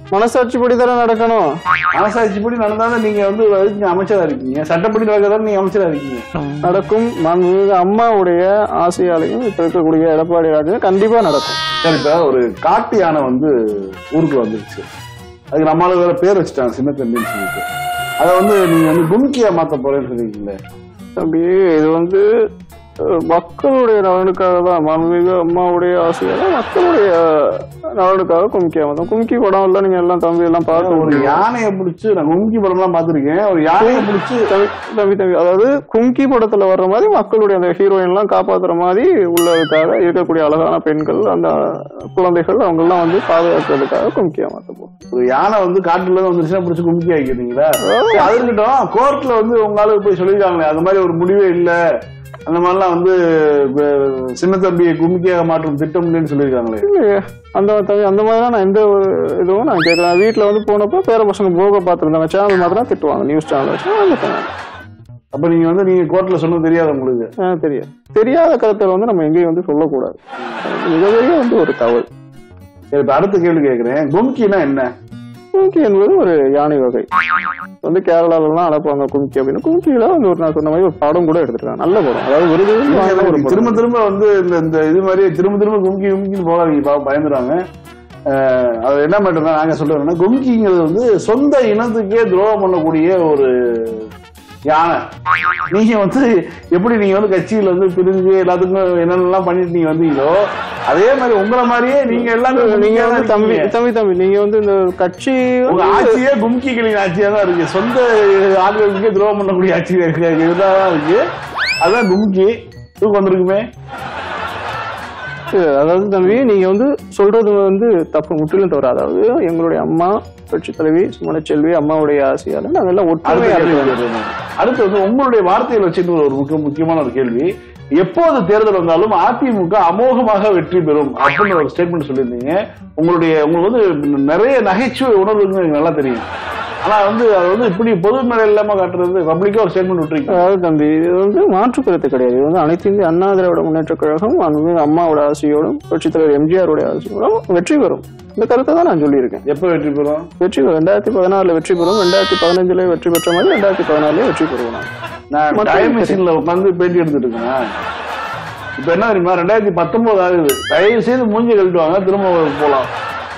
மனசாட்சிப்படி தானே நடக்கணும் மனசாட்சிப்படி நடந்தாலும் நீங்க வந்து அதுக்கு நீங்க அமைச்சரா இருக்கீங்க சட்டப்படி நடக்கிறதால நீங்க அமைச்சரா இருக்கீங்க நடக்கும் மாண்புமிகு அம்மாவுடைய ஆசையாலையும் இப்ப இருக்கக்கூடிய எடப்பாடி ராஜன் கண்டிப்பா நடக்கும் சரி இப்ப ஒரு காட்டு யானை வந்து ஊருக்கு வந்துருச்சு அதுக்கு நம்மளால வேற பேர் வச்சுட்டாங்க சின்ன தம்பின்னு சொல்லிட்டு அதை வந்து நீங்க வந்து கும்கியா மாத்த போறேன்னு சொல்லிருக்கீங்களே தம்பி இது வந்து அஹ், மக்களுடைய நலனுக்காக தான் மாண்புமிகு அம்மாவுடைய ஆசையால மக்களுடைய நலனுக்காக கும்கி அமர்ந்தோம் கும்கி படம் எல்லாம் நீங்க எல்லாம் தம்பி எல்லாம் பார்த்து ஒரு ஒரு யானையை பிடிச்சு நான் கும்கி படம் எல்லாம் பாத்திருக்கேன் ஒரு யானையை பிடிச்சு தம்பி தம்பி தம்பி அதாவது கும்கி படத்துல வர்ற மாதிரி மக்களுடைய அந்த ஹீரோயின் எல்லாம் காப்பாத்துற மாதிரி உள்ளதுக்காக இருக்கக்கூடிய அழகான பெண்கள் அந்த குழந்தைகள் அவங்க எல்லாம் வந்து பாதுகாக்கிறதுக்காக கும்கி அமர்த்தப்போம் ஒரு யானை வந்து காட்டுல இருந்து வந்துருச்சுன்னா பிடிச்சி கும்கி ஆக்கிடுறீங்களா சரி, அது இருக்கட்டும் கோர்ட்ல வந்து உங்க ஆளுக்கு போய் சொல்லிருக்காங்களே அது மாதிரி ஒரு முடிவே இல்ல அந்த மாதிரிலாம் வந்து அஹ், சின்ன தம்பியை கும்கியாக மாற்றும் திட்டம் இல்லைன்னு சொல்லியிருக்காங்களே இல்லையே அந்த தம்பி அந்த மாதிரிலாம் நான் எந்த ஒரு இதுவும் நான் கேட்கறேன் வீட்டுல வந்து போனப்போ பேர பசங்க போக பார்த்துருந்தாங்க சேனல் மாத்திரம் திட்டுவாங்க நியூஸ் சேனல் வச்சு நான் வந்துட்டேன். அப்ப நீங்க வந்து நீங்க கோர்ட்ல சொன்னது தெரியாது உங்களுக்கு ஆ, தெரியாது தெரியாத கருத்தை வந்து நம்ம எங்கேயும் வந்து சொல்லக்கூடாது அது மிகப்பெரிய வந்து ஒரு தவறு சரி இப்ப அடுத்த கேள்வி கேக்குறேன் கும்கினா என்ன கும்கி என்பது ஒரு யானை வகை வந்து கேரளால எல்லாம் அழைப்பாங்க கும்கி அப்படின்னு கும்கியில வந்து ஒரு நான் சொன்ன மாதிரி ஒரு படம் கூட எடுத்திருக்காங்க நல்ல படம் அதாவது விருது வாங்கின ஒரு நீங்க படம். திரும்ப திரும்ப வந்து இந்த இந்த இது மாதிரி திரும்ப திரும்ப கும்கி கும்கின்னு போகாதீங்க பாவம் பயந்துருவாங்க அஹ், அது என்ன மேட்டர்னா நாங்க சொல்றோம்னா கும்கிங்கிறது வந்து சொந்த இனத்துக்கே துரோகம் பண்ணக்கூடிய ஒரு யானை நீங்க வந்து எப்படி நீங்க வந்து கட்சியில வந்து பிரிஞ்சு எல்லாத்துக்கும் என்னென்னலாம் பண்ணிட்டு நீங்க வந்தீங்களோ அதே மாதிரி உங்களை மாதிரியே நீங்க எல்லாமே நீங்க வந்து தம்பி இருக்கீங்க. தம்பி தம்பி நீங்க வந்து இந்த கட்சி உங்க வந்து- ஆட்சியே கும்கிகளின் ஆட்சியா தான் இருக்கு சொந்த ஆட்களுக்கே துரோகம் பண்ணக்கூடிய ஆட்சி இருக்கு இதுதான் இருக்கு அதான் கும்கி தூக்கம் வந்திருக்குமே அதாவது தம்பி நீங்க வந்து சொல்றது வந்து தப்பு முற்றிலும் தவறு அதாவது எங்களுடைய அம்மா புரட்சி தலைவி சுமணச்செல்வி அம்மாவுடைய ஆசையால நாங்க எல்லாம் அடுத்த ஒற்றுமையா கேள்வி இருக்கிறோம் வருது. அடுத்து வந்து உங்களுடைய வார்த்தையில் வச்சுட்டு ஒரு முக்கிய முக்கியமான ஒரு கேள்வி எப்போது தேர்தல் வந்தாலும் அதிமுக அமோகமாக வெற்றி பெறும் அப்படின்னு ஒரு ஸ்டேட்மெண்ட் சொல்லியிருந்தீங்க உங்களுடைய உங்களுக்கு வந்து நிறைய நகைச்சுவை உணர்வுன்னு எனக்கு நல்லா தெரியும் ஆனா வந்து அது வந்து இப்படி பொது மேல இல்லாம காட்டுறது பப்ளிக்கா ஒரு ஸ்டேட்மெண்ட் விட்டுருக்கீங்க அதாவது தம்பி இது வந்து மாற்று கருத்து கிடையாது இது வந்து அனைத்து இந்திய அண்ணா திராவிட முன்னேற்ற கழகம் அன்பு அம்மாவோட ஆசையோடும் புரட்சி தலைவர் எம்ஜிஆருடைய ஆசையோடும் வெற்றி பெறும் இந்த கருத்தை தான் நான் சொல்லியிருக்கேன் எப்ப வெற்றி பெறும் வெற்றி பெறும் ரெண்டாயிரத்தி பதினாறுல வெற்றி பெறும் ரெண்டாயிரத்தி பதினஞ்சுல வெற்றி பெற்ற மாதிரி ரெண்டாயிரத்தி பதினாலுலயே வெற்றி பெறுவோம் நான். நான் மக்களுக்கு டைம் மிஷின்ல உட்காந்து பேட்டி எடுத்துட்டு இருக்கேன் இப்ப என்ன தெரியுமா ரெண்டாயிரத்தி பத்தொன்பது ஆகுது தயவு செய்து மூஞ்சி கழட்டு வாங்க திரும்ப போலாம்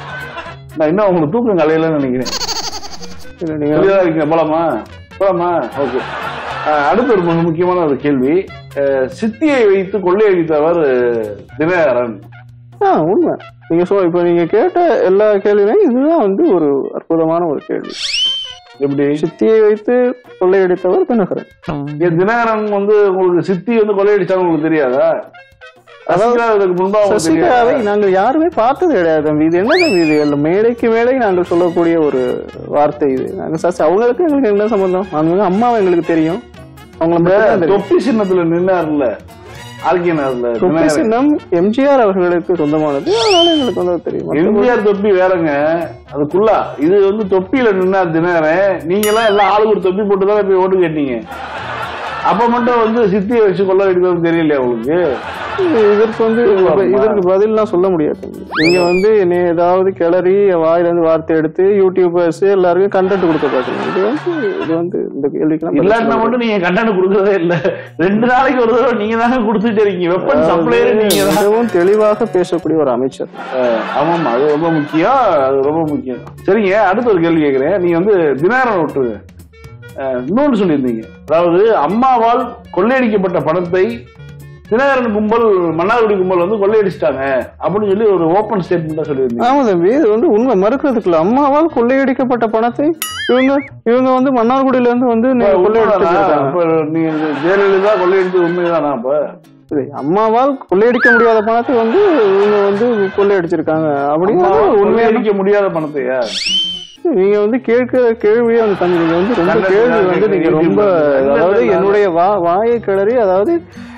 நான் இன்னும் உங்களுக்கு தூக்கம் கலையிலன்னு நினைக்கிறேன் இல்ல, நீங்க தெளிவா இருக்கீங்க போலாமா போலாமா ஓகே அடுத்து ஒரு மிக முக்கியமான ஒரு கேள்வி அஹ், சித்தியை வைத்து கொள்ளையடித்தவர் தினகரன் ஆ உண்மை நீங்க சொ இப்ப நீங்க கேட்ட எல்லா கேள்வியும் இதுதான் வந்து ஒரு அற்புதமான ஒரு கேள்வி எப்படி சித்தியை வைத்து கொள்ளையடித்தவர் தினகரன் ஏன் தினகரன் வந்து உங்களுக்கு சித்தி வந்து கொள்ளையடிச்சாங்க உங்களுக்கு தெரியாதா சசிகலா இதுக்கு முன்பா உங்களுக்கு சசிகலாவை தெரியாதா? நாங்கள் யாருமே பார்த்தது கிடையாது தம்பி இது என்ன தம்பி இது இல்ல மேடைக்கு மேடை நாங்கள் சொல்லக்கூடிய ஒரு வார்த்தை இது நாங்க சசி அவங்களுக்கு எங்களுக்கு என்ன சம்பந்தம் அவங்க அம்மாவை எங்களுக்கு தெரியும் அவங்கள இந்த மட்டும் தான் தெரியும். தொப்பி சின்னத்துல நின்னார்ல ஆர்கினார்ல தொப்பி சின்னம் எம்ஜிஆர் அவர்களுக்கு சொந்தமானது அதனால எங்களுக்கு வந்து அது தெரியும் மத்தபடி- எம்ஜிஆர் தொப்பி வேறங்க அதுக்குள்ளா இது வந்து தொப்பியில நின்னார் தினகரன் நீங்க எல்லாம் எல்லாம் ஆளுக்கு ஒரு தொப்பி போட்டு தான் போய் ஓட்டு கேட்டீங்க அப்ப மட்டும் வந்து சித்தியை வச்சு கொள்ள எடுக்கிறது தெரியலையா உங்களுக்கு இதற்கு வந்து இதற்கு பதில்லாம் சொல்ல முடியாது நீங்க வந்து என்னை ஏதாவது கிளறி என் வாயில இருந்து வார்த்தை எடுத்து யூடியூபர்ஸ் எல்லாருக்கும் கண்டென்ட் கொடுக்க பாக்குறீங்க இது வந்து இது வந்து இந்த கேள்விக்கு இல்லாட்டினா மட்டும் நீங்க கண்டனம் கொடுக்கறதே இல்ல ரெண்டு நாளைக்கு ஒரு தடவை நீங்க தாங்க கொடுத்துட்டே இருக்கீங்க வெப்பன் சப்ளையர் நீங்க தான் மிகவும் தெளிவாக பேசக்கூடிய ஒரு அமைச்சர் அஹ் ஆமாமா அது ரொம்ப முக்கியம் அது ரொம்ப முக்கியம் சரிங்க அடுத்த ஒரு கேள்வி கேட்கிறேன் நீங்க வந்து தினகரன் விட்டுருங்க அஹ் இன்னொன்னு சொல்லியிருந்தீங்க அதாவது அம்மாவால் கொள்ளையடிக்கப்பட்ட பணத்தை தினகரன் கும்பல் மன்னார்குடி கும்பல் வந்து கொள்ளையடிச்சிட்டாங்க அப்படின்னு சொல்லி ஒரு ஓப்பன் ஸ்டேட்மெண்டா சொல்லியிருந்தீங்க ஆமா தம்பி இது வந்து உண்மை மறுக்கிறதுக்குள்ள அம்மாவால் கொள்ளையடிக்கப்பட்ட பணத்தை இவங்க இவங்க வந்து மன்னார்குடியில இருந்து வந்து நீ கொள்ளையடிச்சிட்டு உண்மைதானா? இருக்காங்க. அப்ப நீங்க ஜெயலலிதா கொள்ளையடித்தது உண்மைதானா அப்ப சரி, அம்மாவால் கொள்ளையடிக்க முடியாத பணத்தை வந்து இவங்க வந்து கொள்ளையடிச்சிருக்காங்க அப்படிங்கிறது அம்மாவால் உண்மையான கொள்ளையடிக்க முடியாத பணத்தையா நீங்க வந்து கேட்கிற கேள்வியே வந்து தம்பி நீங்க வந்து ரொம்ப நல்லது, கேள்வி நல்லது, வந்து நீங்க நல்லது, ரொம்ப நல்லது, அதாவது நல்லது. என்னுடைய வா வாயை கிளறி அதாவது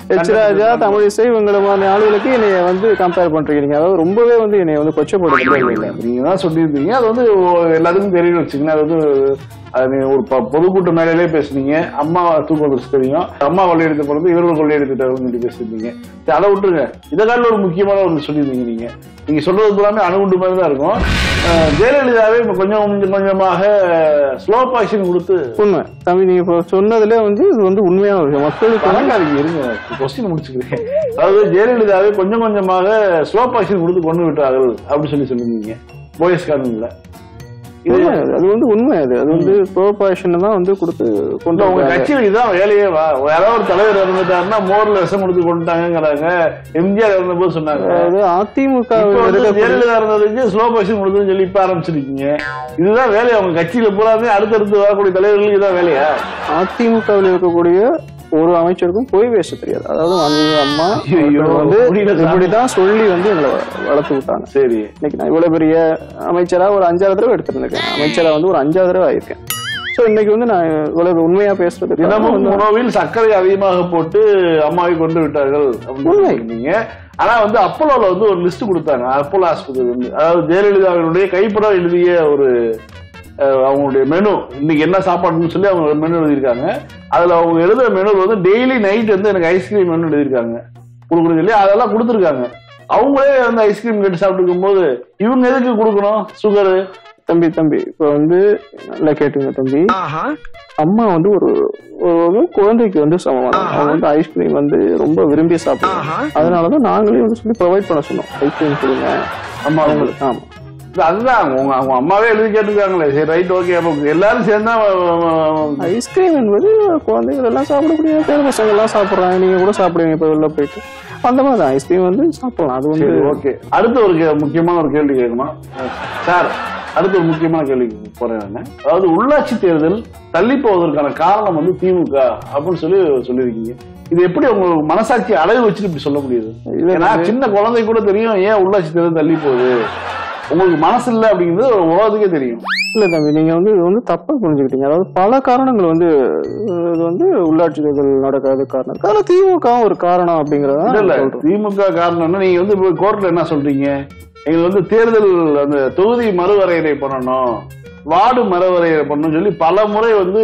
எச் ராஜா தமிழிசை இவங்கள மாதிரி ஆளுகளுக்கு என்னைய வந்து கம்பேர் பண்றீங்க நீங்க அதாவது ரொம்பவே வந்து என்னைய வந்து கொச்சப்படுத்துறீங்க நீங்க தான் சொல்லியிருந்தீங்க அது வந்து ஓ- எல்லாத்துக்கும் தெரியும் வச்சுக்கோங்க அது வந்து அது நீங்க ஒரு ப- பொதுக்கூட்ட மேடையிலே பேசுனீங்க அம்மா தூக்கம் வந்துருச்சு தெரியும் அம்மா கொள்ளையடித்த பிறகு இவர்கள் கொள்ளையடித்துட்டாங்கன்னு சொல்லி பேசியிருந்தீங்க சரி, அதை விட்டுருங்க இதை காட்டில ஒரு முக்கியமான ஒரு சொல்லியிருந்தீங்க நீங்க நீங்க சொல்றது பூராமே அணுகுண்டு மாதிரி தான் இருக்கும் அஹ், ஜெயலலிதாவே இப்ப கொஞ்சம் கொஞ்சம் கொஞ்சமாக ஸ்லோ பாய்சன் கொடுத்து உண்மை தம்பி நீங்க இப்போ சொன்னதுல வந்து இது வந்து உண்மையான விஷயம் மக்களுக்கு வந்து பணக்காரங்க இருங்க கொஸ்டின் முடிச்சுக்கிறேன் அதாவது ஜெயலலிதாவை கொஞ்சம் கொஞ்சமாக ஸ்லோ பாய்சன் கொடுத்து கொண்டு விட்டார்கள் அப்படின்னு சொல்லி சொல்லியிருந்தீங்க போயஸ் கார்டன்ல இது உண்மை அது. அது வந்து உண்மை அது அது வந்து ப்ரோபாஷன் தான் வந்து கொடுத்து கொண்டு இல்ல, உங்க வந்தாங்க. கட்சியில இதுதான் வேலையே வா யாராவது ஒரு தலைவர் இறந்துட்டாருன்னா மோர்ல விஷம் கொடுத்து கொண்டுட்டாங்கிறாங்க எம்ஜிஆர் இருந்த போது சொன்னாங்க அதாவது அதிமுக இப்ப வந்து இருக்கக்கூடிய- ஜெயலலிதா இருந்ததுக்கு ஸ்லோ பாய்சன் கொடுத்துன்னு சொல்லி இப்ப ஆரம்பிச்சிருக்கீங்க இதுதான் வேலையா அவங்க கட்சியில பூராமே அடுத்தடுத்து வரக்கூடிய தலைவர்களுக்கு இதான் வேலையா அதிமுகவில் இருக்கக்கூடிய ஒரு அமைச்சருக்கும் பொய் பேச தெரியாது அதாவது மாண்புமிகு அம்மா ஐயோ, அவர்கள் வந்து புரியல சாமி. இப்படிதான் சொல்லி வந்து எங்களை வ- வளர்த்து விட்டாங்க சரி இன்னைக்கு நான் இவ்வளவு பெரிய அமைச்சரா ஒரு அஞ்சாறு தடவை எடுத்திருந்திருக்கேன் அமைச்சரா வந்து ஒரு அஞ்சாறு தடவை ஆயிருக்கேன் சோ இன்னைக்கு வந்து நான் இவ்வளவு உண்மையா பேசுறது தினமும் உணவில் சர்க்கரை அதிகமாக போட்டு அம்மாவை கொண்டு விட்டார்கள் அப்படின்னு உண்மை. சொன்னீங்க ஆனா வந்து அப்போலோல வந்து ஒரு லிஸ்ட் கொடுத்தாங்க அப்போலோ ஆஸ்பத்திரி வந்து அதாவது ஜெயலலிதாவினுடைய கைப்படம் எழுதிய ஒரு அஹ், அவங்களுடைய மெனு இன்னைக்கு என்ன சாப்பாடுன்னு சொல்லி அவங்க மெனு எழுதியிருக்காங்க அதுல அவங்க எழுதுற மெனு வந்து டெய்லி நைட் வந்து எனக்கு ஐஸ்கிரீம் மெனு எழுதியிருக்காங்க கொடுக்கணும் சொல்லி அதெல்லாம் கொடுத்துருக்காங்க அவங்களே வந்து ஐஸ்கிரீம் கேட்டு சாப்பிட்டு போது இவங்க எதுக்கு கொடுக்கணும் சுகரு தம்பி தம்பி இப்ப வந்து நல்லா கேட்டுங்க தம்பி அம்மா வந்து ஒரு ஒரு ஒரு குழந்தைக்கு வந்து சமமான அவங்க வந்து ஐஸ்கிரீம் வந்து ரொம்ப விரும்பி சாப்பிடுவாங்க அதனாலதான் நாங்களே வந்து சொல்லி ப்ரொவைட் பண்ண சொன்னோம் ஐஸ்கிரீம் கொடுங்க அம்மா அவங்களுக்கு ஆமா இல்ல, அதுதான் அவங்க அவங்க அம்மாவே எழுதி கேட்டிருக்காங்களே சரி ரைட் ஓகே அப்ப எல்லாரும் சேர்ந்தா ஐஸ்கிரீம் என்பது குழந்தைகள் எல்லாம் சாப்பிடக்கூடிய பேர பசங்க எல்லாம் சாப்பிடுறாங்க நீங்க கூட சாப்பிடுவீங்க இப்ப வெளில போயிட்டு அந்த மாதிரி தான் ஐஸ்கிரீம் வந்து சாப்பிடலாம் அது வந்து சரி ஓகே அடுத்த ஒரு கே- முக்கியமான ஒரு கேள்வி கேட்கணும் சார் அடுத்த ஒரு முக்கியமான கேள்வி போறேன் நானு. அதாவது உள்ளாட்சி தேர்தல் தள்ளி போவதற்கான காரணம் வந்து திமுக அப்படின்னு சொல்லி சொல்லியிருக்கீங்க இது எப்படி உங்க மனசாட்சி அழகு வச்சுட்டு இப்படி சொல்ல முடியுது இல்ல, ஏன்னா இது- சின்ன குழந்தை கூட தெரியும் ஏன் உள்ளாட்சி தேர்தல் தள்ளி போகுது உங்களுக்கு மனசு இல்லை அப்படிங்கிறது ஒரு உலகத்துக்கே தெரியும் இல்ல தம்பி நீங்க வந்து இது வந்து தப்பா புரிஞ்சுக்கிட்டீங்க அதாவது பல காரணங்கள் வந்து அஹ், இது வந்து உள்ளாட்சி தேர்தல் நடக்காத காரணம் அதுல திமுக ஒரு காரணம் அப்படிங்கறத இல்ல இல்ல சொல்றோம் திமுக காரணம்னா நீங்க வந்து இப்போ கோர்ட்ல என்ன சொல்றீங்க எங்களுக்கு வந்து தேர்தல் அந்த தொகுதி மறுவரையறை பண்ணணும் வார்டு மறுவரையறை பண்ணணும்னு சொல்லி பல முறை வந்து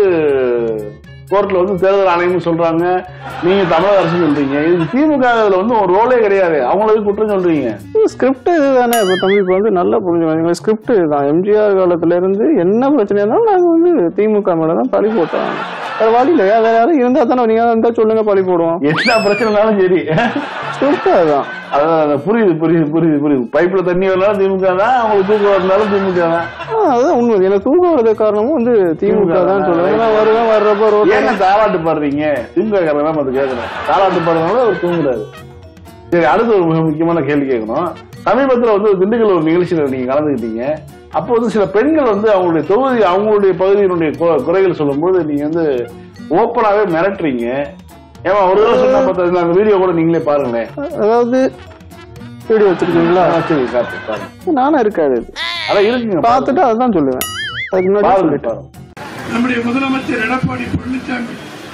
கோர்ட்ல வந்து தேர்தல் ஆணையம்னு சொல்றாங்க நீங்க தமிழக அரசு சொல்றீங்க இது திமுக இதுல வந்து ஒரு ரோலே கிடையாது அவங்களுக்கு குற்றம் சொல்றீங்க ஸ்கிரிப்ட் இதுதானே இப்ப தம்பி இப்ப வந்து நல்லா புரிஞ்சுக்கணும் ஸ்கிரிப்ட் இதுதான் எம்ஜிஆர் காலத்துல இருந்து என்ன பிரச்சனை இருந்தாலும் நாங்க வந்து திமுக மேலதான் பழி போட்டோம் வேற வழி இல்லையா வேற யாரும் இருந்தா தானே நீங்க இருந்தா சொல்லுங்க பழி போடுவோம் என்ன பிரச்சனைனாலும் சரி ஸ்கிரிப்ட் அதுதான் அதான் அதான் புரியுது புரியுது புரியுது புரியுது பைப்ல தண்ணி வரனாலும் திமுக தான் அவங்களுக்கு தூக்கம் வரனாலும் திமுக தான் ஆ, அதுதான் உண்மை எனக்கு தூக்கம் வரது காரணமும் வந்து திமுக தான் சொல்லுவேன் நான் வருவேன் வர்றப்ப ரோட்ல ஏங்க தாலாட்டு பாடுறீங்க திமுக காரங்க அது கேட்கறேன் தாலாட்டு பாடுறதுனால அவர் தூங்குறாரு சரி அடுத்து ஒரு மிக முக்கியமான கேள்வி கேட்கணும் சமீபத்துல வந்து திண்டுக்கல் ஒரு நிகழ்ச்சியில நீங்க கலந்துக்கிட்டீங்க அப்போ வந்து சில பெண்கள் வந்து அவங்களுடைய தொகுதி அவங்களுடைய பகுதியினுடைய கு- குறைகள் சொல்லும்போது நீங்க வந்து ஓப்பனாவே மிரட்டுறீங்க ஏமா ஒரு தடவை சொன்னா பார்த்தா அந்த வீடியோ கூட நீங்களே பாருங்களேன் அதாவது வீடியோ வச்சிருக்கீங்களா ஆ, சரி காட்டு பாருங்க நானும் இருக்காது இது. அதான் இருக்குங்க பார்த்துட்டு அதுதான் சொல்லுவேன் அதுக்கு முன்னாடி பாருங்க சொல்லிட்டேன் பாருங்க நம்முடைய முதலமைச்சர் எடப்பாடி பழனிசாமி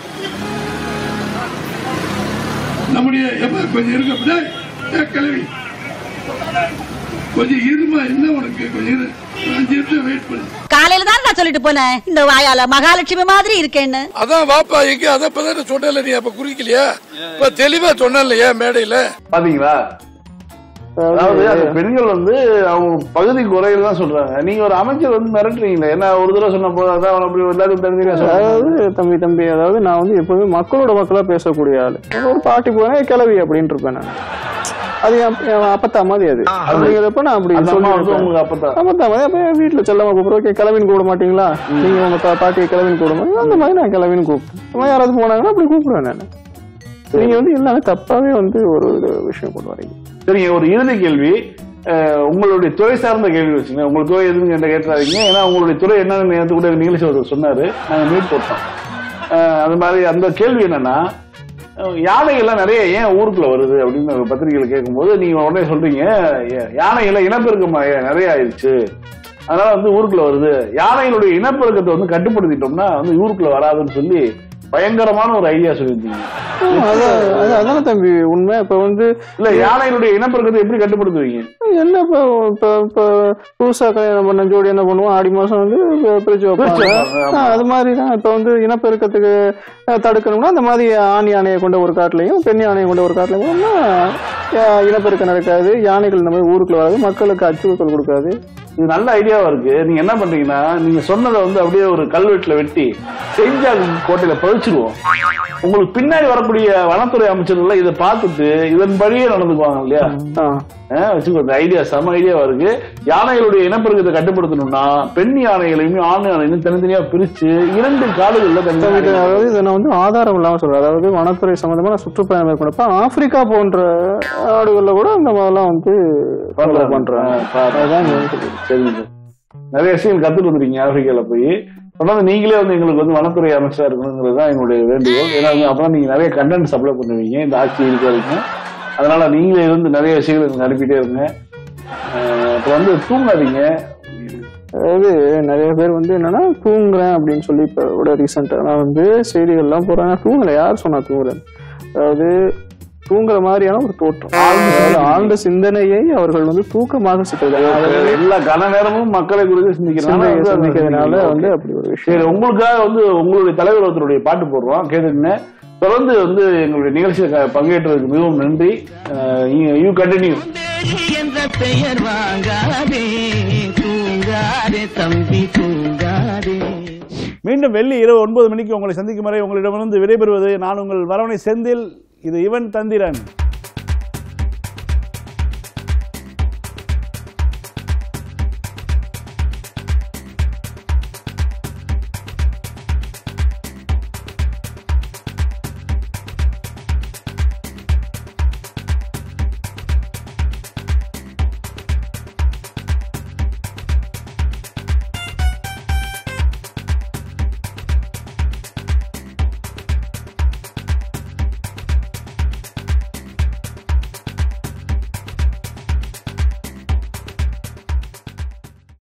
நம்முடைய எப்ப கொஞ்சம் இருக்க டேய், டேய், கிளவி கொஞ்சம் இருமா என்ன உனக்கு கொஞ்சம் இரு ஒரு அஞ்சு நிமிஷம் வெயிட் பண்ணு காலையில தான் நான் சொல்லிட்டு போனேன் இந்த வாயால மகாலட்சுமி மாதிரி இருக்கேன்னு அதான் வாப்பா எங்க அதை இப்பதான் சொன்னல நீ அப்ப குறிக்கலையா இப்ப தெளிவா சொன்னலையா மேடையில பாத்தீங்களா அதாவது அந்த பெண்கள் வந்து அவங்க பகுதி குறைகள் தான் சொல்றாங்க நீங்க ஒரு அமைச்சர் வந்து மிரட்டுறீங்களே என்ன ஒரு தடவை சொன்ன போது அதான் அவன் அப்படி எல்லாரும் தெரிஞ்சுக்க சொல்றாங்க அதாவது தம்பி தம்பி அதாவது நான் வந்து எப்பவுமே மக்களோட மக்களா பேசக்கூடிய ஆளு ஒரு பாட்டி போனேன் கிளவி அப்படின்னு இருப்பேன் நான் அது என் என் அப்பத்தா மாதிரி அது அப்படிங்கிறப்ப நான் அப்படி அந்த அம்மா வந்து சொல்லி உங்களுக்கு அப்பதான் அப்பத்தா மாதிரி அப்ப என் வீட்டுல செல்லமா கூப்பிடுறோம் ஓகே கிளவின்னு கூப்பிட மாட்டீங்களா நீங்க உங்க பா- பாட்டியை கிளவின்னு கூப்பிடுமா அந்த மாதிரி நான் கிளவின்னு கூப்பிட்டேன் இந்த மாதிரி யாராவது போனாங்கன்னா அப்படி கூப்பிடுவேன் நான் நீங்க வந்து எல்லாமே தப்பாவே வந்து ஒரு ஒரு விஷயம் கொண்டு வரீங்க சரிங்க ஒரு இறுதி கேள்வி அஹ், உங்களுடைய துறை சார்ந்த கேள்வி வச்சுங்க உங்கள் துறை எதுன்னு என்ன கேட்டாதீங்க ஏன்னா உங்களுடைய துறை என்னன்னு நேற்று கூட நிகழ்ச்சி ஒருத்தர் சொன்னாரு நாங்க மீட் போட்டோம் அஹ், அந்த மாதிரி அந்த கேள்வி என்னன்னா அஹ், யானைகள்லாம் நிறைய ஏன் ஊருக்குள்ள வருது அப்படின்னு ஒரு பத்திரிகையில கேட்கும்போது நீங்க உடனே சொல்றீங்க "யா- யானைகள்லாம் இனப்பெருக்கம் ஆய- நிறைய ஆயிடுச்சு அதனால வந்து ஊருக்குள்ள வருது யானைகளுடைய இனப்பெருக்கத்தை வந்து கட்டுப்படுத்திட்டோம்னா வந்து ஊருக்குள்ள வராதுன்னு சொல்லி பயங்கரமான ஒரு ஐடியா சொல்லியிருந்தீங்க அதான் அதான் அதானே தம்பி உண்மை இப்ப வந்து இல்ல யானையினுடைய இனப்பெருக்கத்தை எப்படி கட்டுப்படுத்துவீங்க என்ன இப்போ இப்போ இப்போ புதுசா கல்யாணம் பண்ண ஜோடி என்ன பண்ணுவோம் ஆடி மாசம் வந்து பிரிச்சு வைப்பாங்க பிரிச்சு வைப்பாங்க, ஆமா. ஆ, அது மாதிரி தான் இப்போ வந்து இனப்பெருக்கத்துக்கு அஹ், தடுக்கணும்னா அந்த மாதிரி ஆண் யானையை கொண்ட ஒரு காட்டுலையும் பெண் யானையை கொண்ட ஒரு காட்டுலையும் போனோம்னா அஹ், இனப்பெருக்கம் நடக்காது யானைகள் நம்ம ஊருக்குள்ள வராது மக்களுக்கு அச்சுறுத்தல் கொடுக்காது இது நல்ல ஐடியாவா இருக்கு நீங்க என்ன பண்றீங்கன்னா நீங்க சொன்னதை வந்து அப்படியே ஒரு கல்வெட்டுல வெட்டி செஞ்சால் கோட்டையில பதிச்சிருவோம் உங்களுக்கு பின்னாடி வரக்கூடிய வனத்துறை அமைச்சர்கள் இதை பார்த்துட்டு இதன்படியே நடந்துக்குவாங்க இல்லையா ஆ, வச்சுக்கோ இந்த ஐடியா செம ஐடியாவா இருக்கு யானைகளுடைய இனப்பெருக்கத்தை கட்டுப்படுத்தணும்னா பெண் யானைகளையும் ஆண் யானைகளையும் தனித்தனியா பிரிச்சு இரண்டு காடுகள்ல தம்பி, தனி அதாவது இதை நான் வந்து ஆதாரம் இல்லாம சொல்றேன் அதாவது வனத்துறை சம்பந்தமா நான் சுற்றுப்பயணம் மேற்கொண்டப்ப ஆப்பிரிக்கா போன்ற நாடுகள்ல கூட அந்த மாதிரிலாம் வந்து follow பண்றாங்க அதுதான் இங்க வந்து சரிங்க நிறைய விஷயங்கள் கத்துட்டு வந்துருக்கீங்க ஆப்பிரிக்கால போய் தொடர்ந்து நீங்களே வந்து எங்களுக்கு வந்து வனத்துறை அமைச்சரா இருக்கணுங்கிறது தான் எங்களுடைய வேண்டுகோள் ஏன்னா வந்து அப்பதான் நீங்க நிறைய கண்டென்ட் சப்ளை பண்ணுவீங்க இந்த ஆட்சி இருக்க வரைக்கும் அதனால நீங்களே இருந்து நிறைய விஷயங்கள் எனக்கு அனுப்பிட்டே இருங்க அஹ் அப்புறம் வந்து தூங்காதீங்க அதாவது நிறைய பேர் வந்து என்னன்னா தூங்குறேன் அப்படின்னு சொல்லி இப்ப கூட ரீசெண்டா நான் வந்து செய்திகள்லாம் போறாங்க தூங்கல யார் சொன்னா தூங்குறேன் அதாவது தூங்குற மாதிரியான ஒரு தோற்றம் அதாவது ஆழ்ந்த சிந்தனையை அவர்கள் வந்து தூக்கமாக சிக்கிறாங்க எல்லா கன நேரமும் மக்களை குறித்து சிந்திக்கிறதுனால சிந்தனையை வந்து அது சிந்திக்கிறதுனால சிந்திக்கிறீங்க. வந்து Okay. அப்படி ஒரு விஷயம் சரி உங்களுக்காக வந்து உங்களுடைய தலைவர் ஒருத்தருடைய பாட்டு போடுறோம் கேட்டுங்க தொடர்ந்து வந்து எங்களுடைய நிகழ்ச்சியில் க- பங்கேற்றதுக்கு மிகவும் நன்றி யூ கண்டினியூ என்ற பெயர் வாங்காதே தூங்காதே தம்பி தூங்காதே மீண்டும் வெள்ளி இரவு ஒன்பது மணிக்கு உங்களை சந்திக்கும் வரை உங்களிடமிருந்து விடைபெறுவது நான் உங்கள் வரவணை செந்தில் இது இவன் தந்திரன்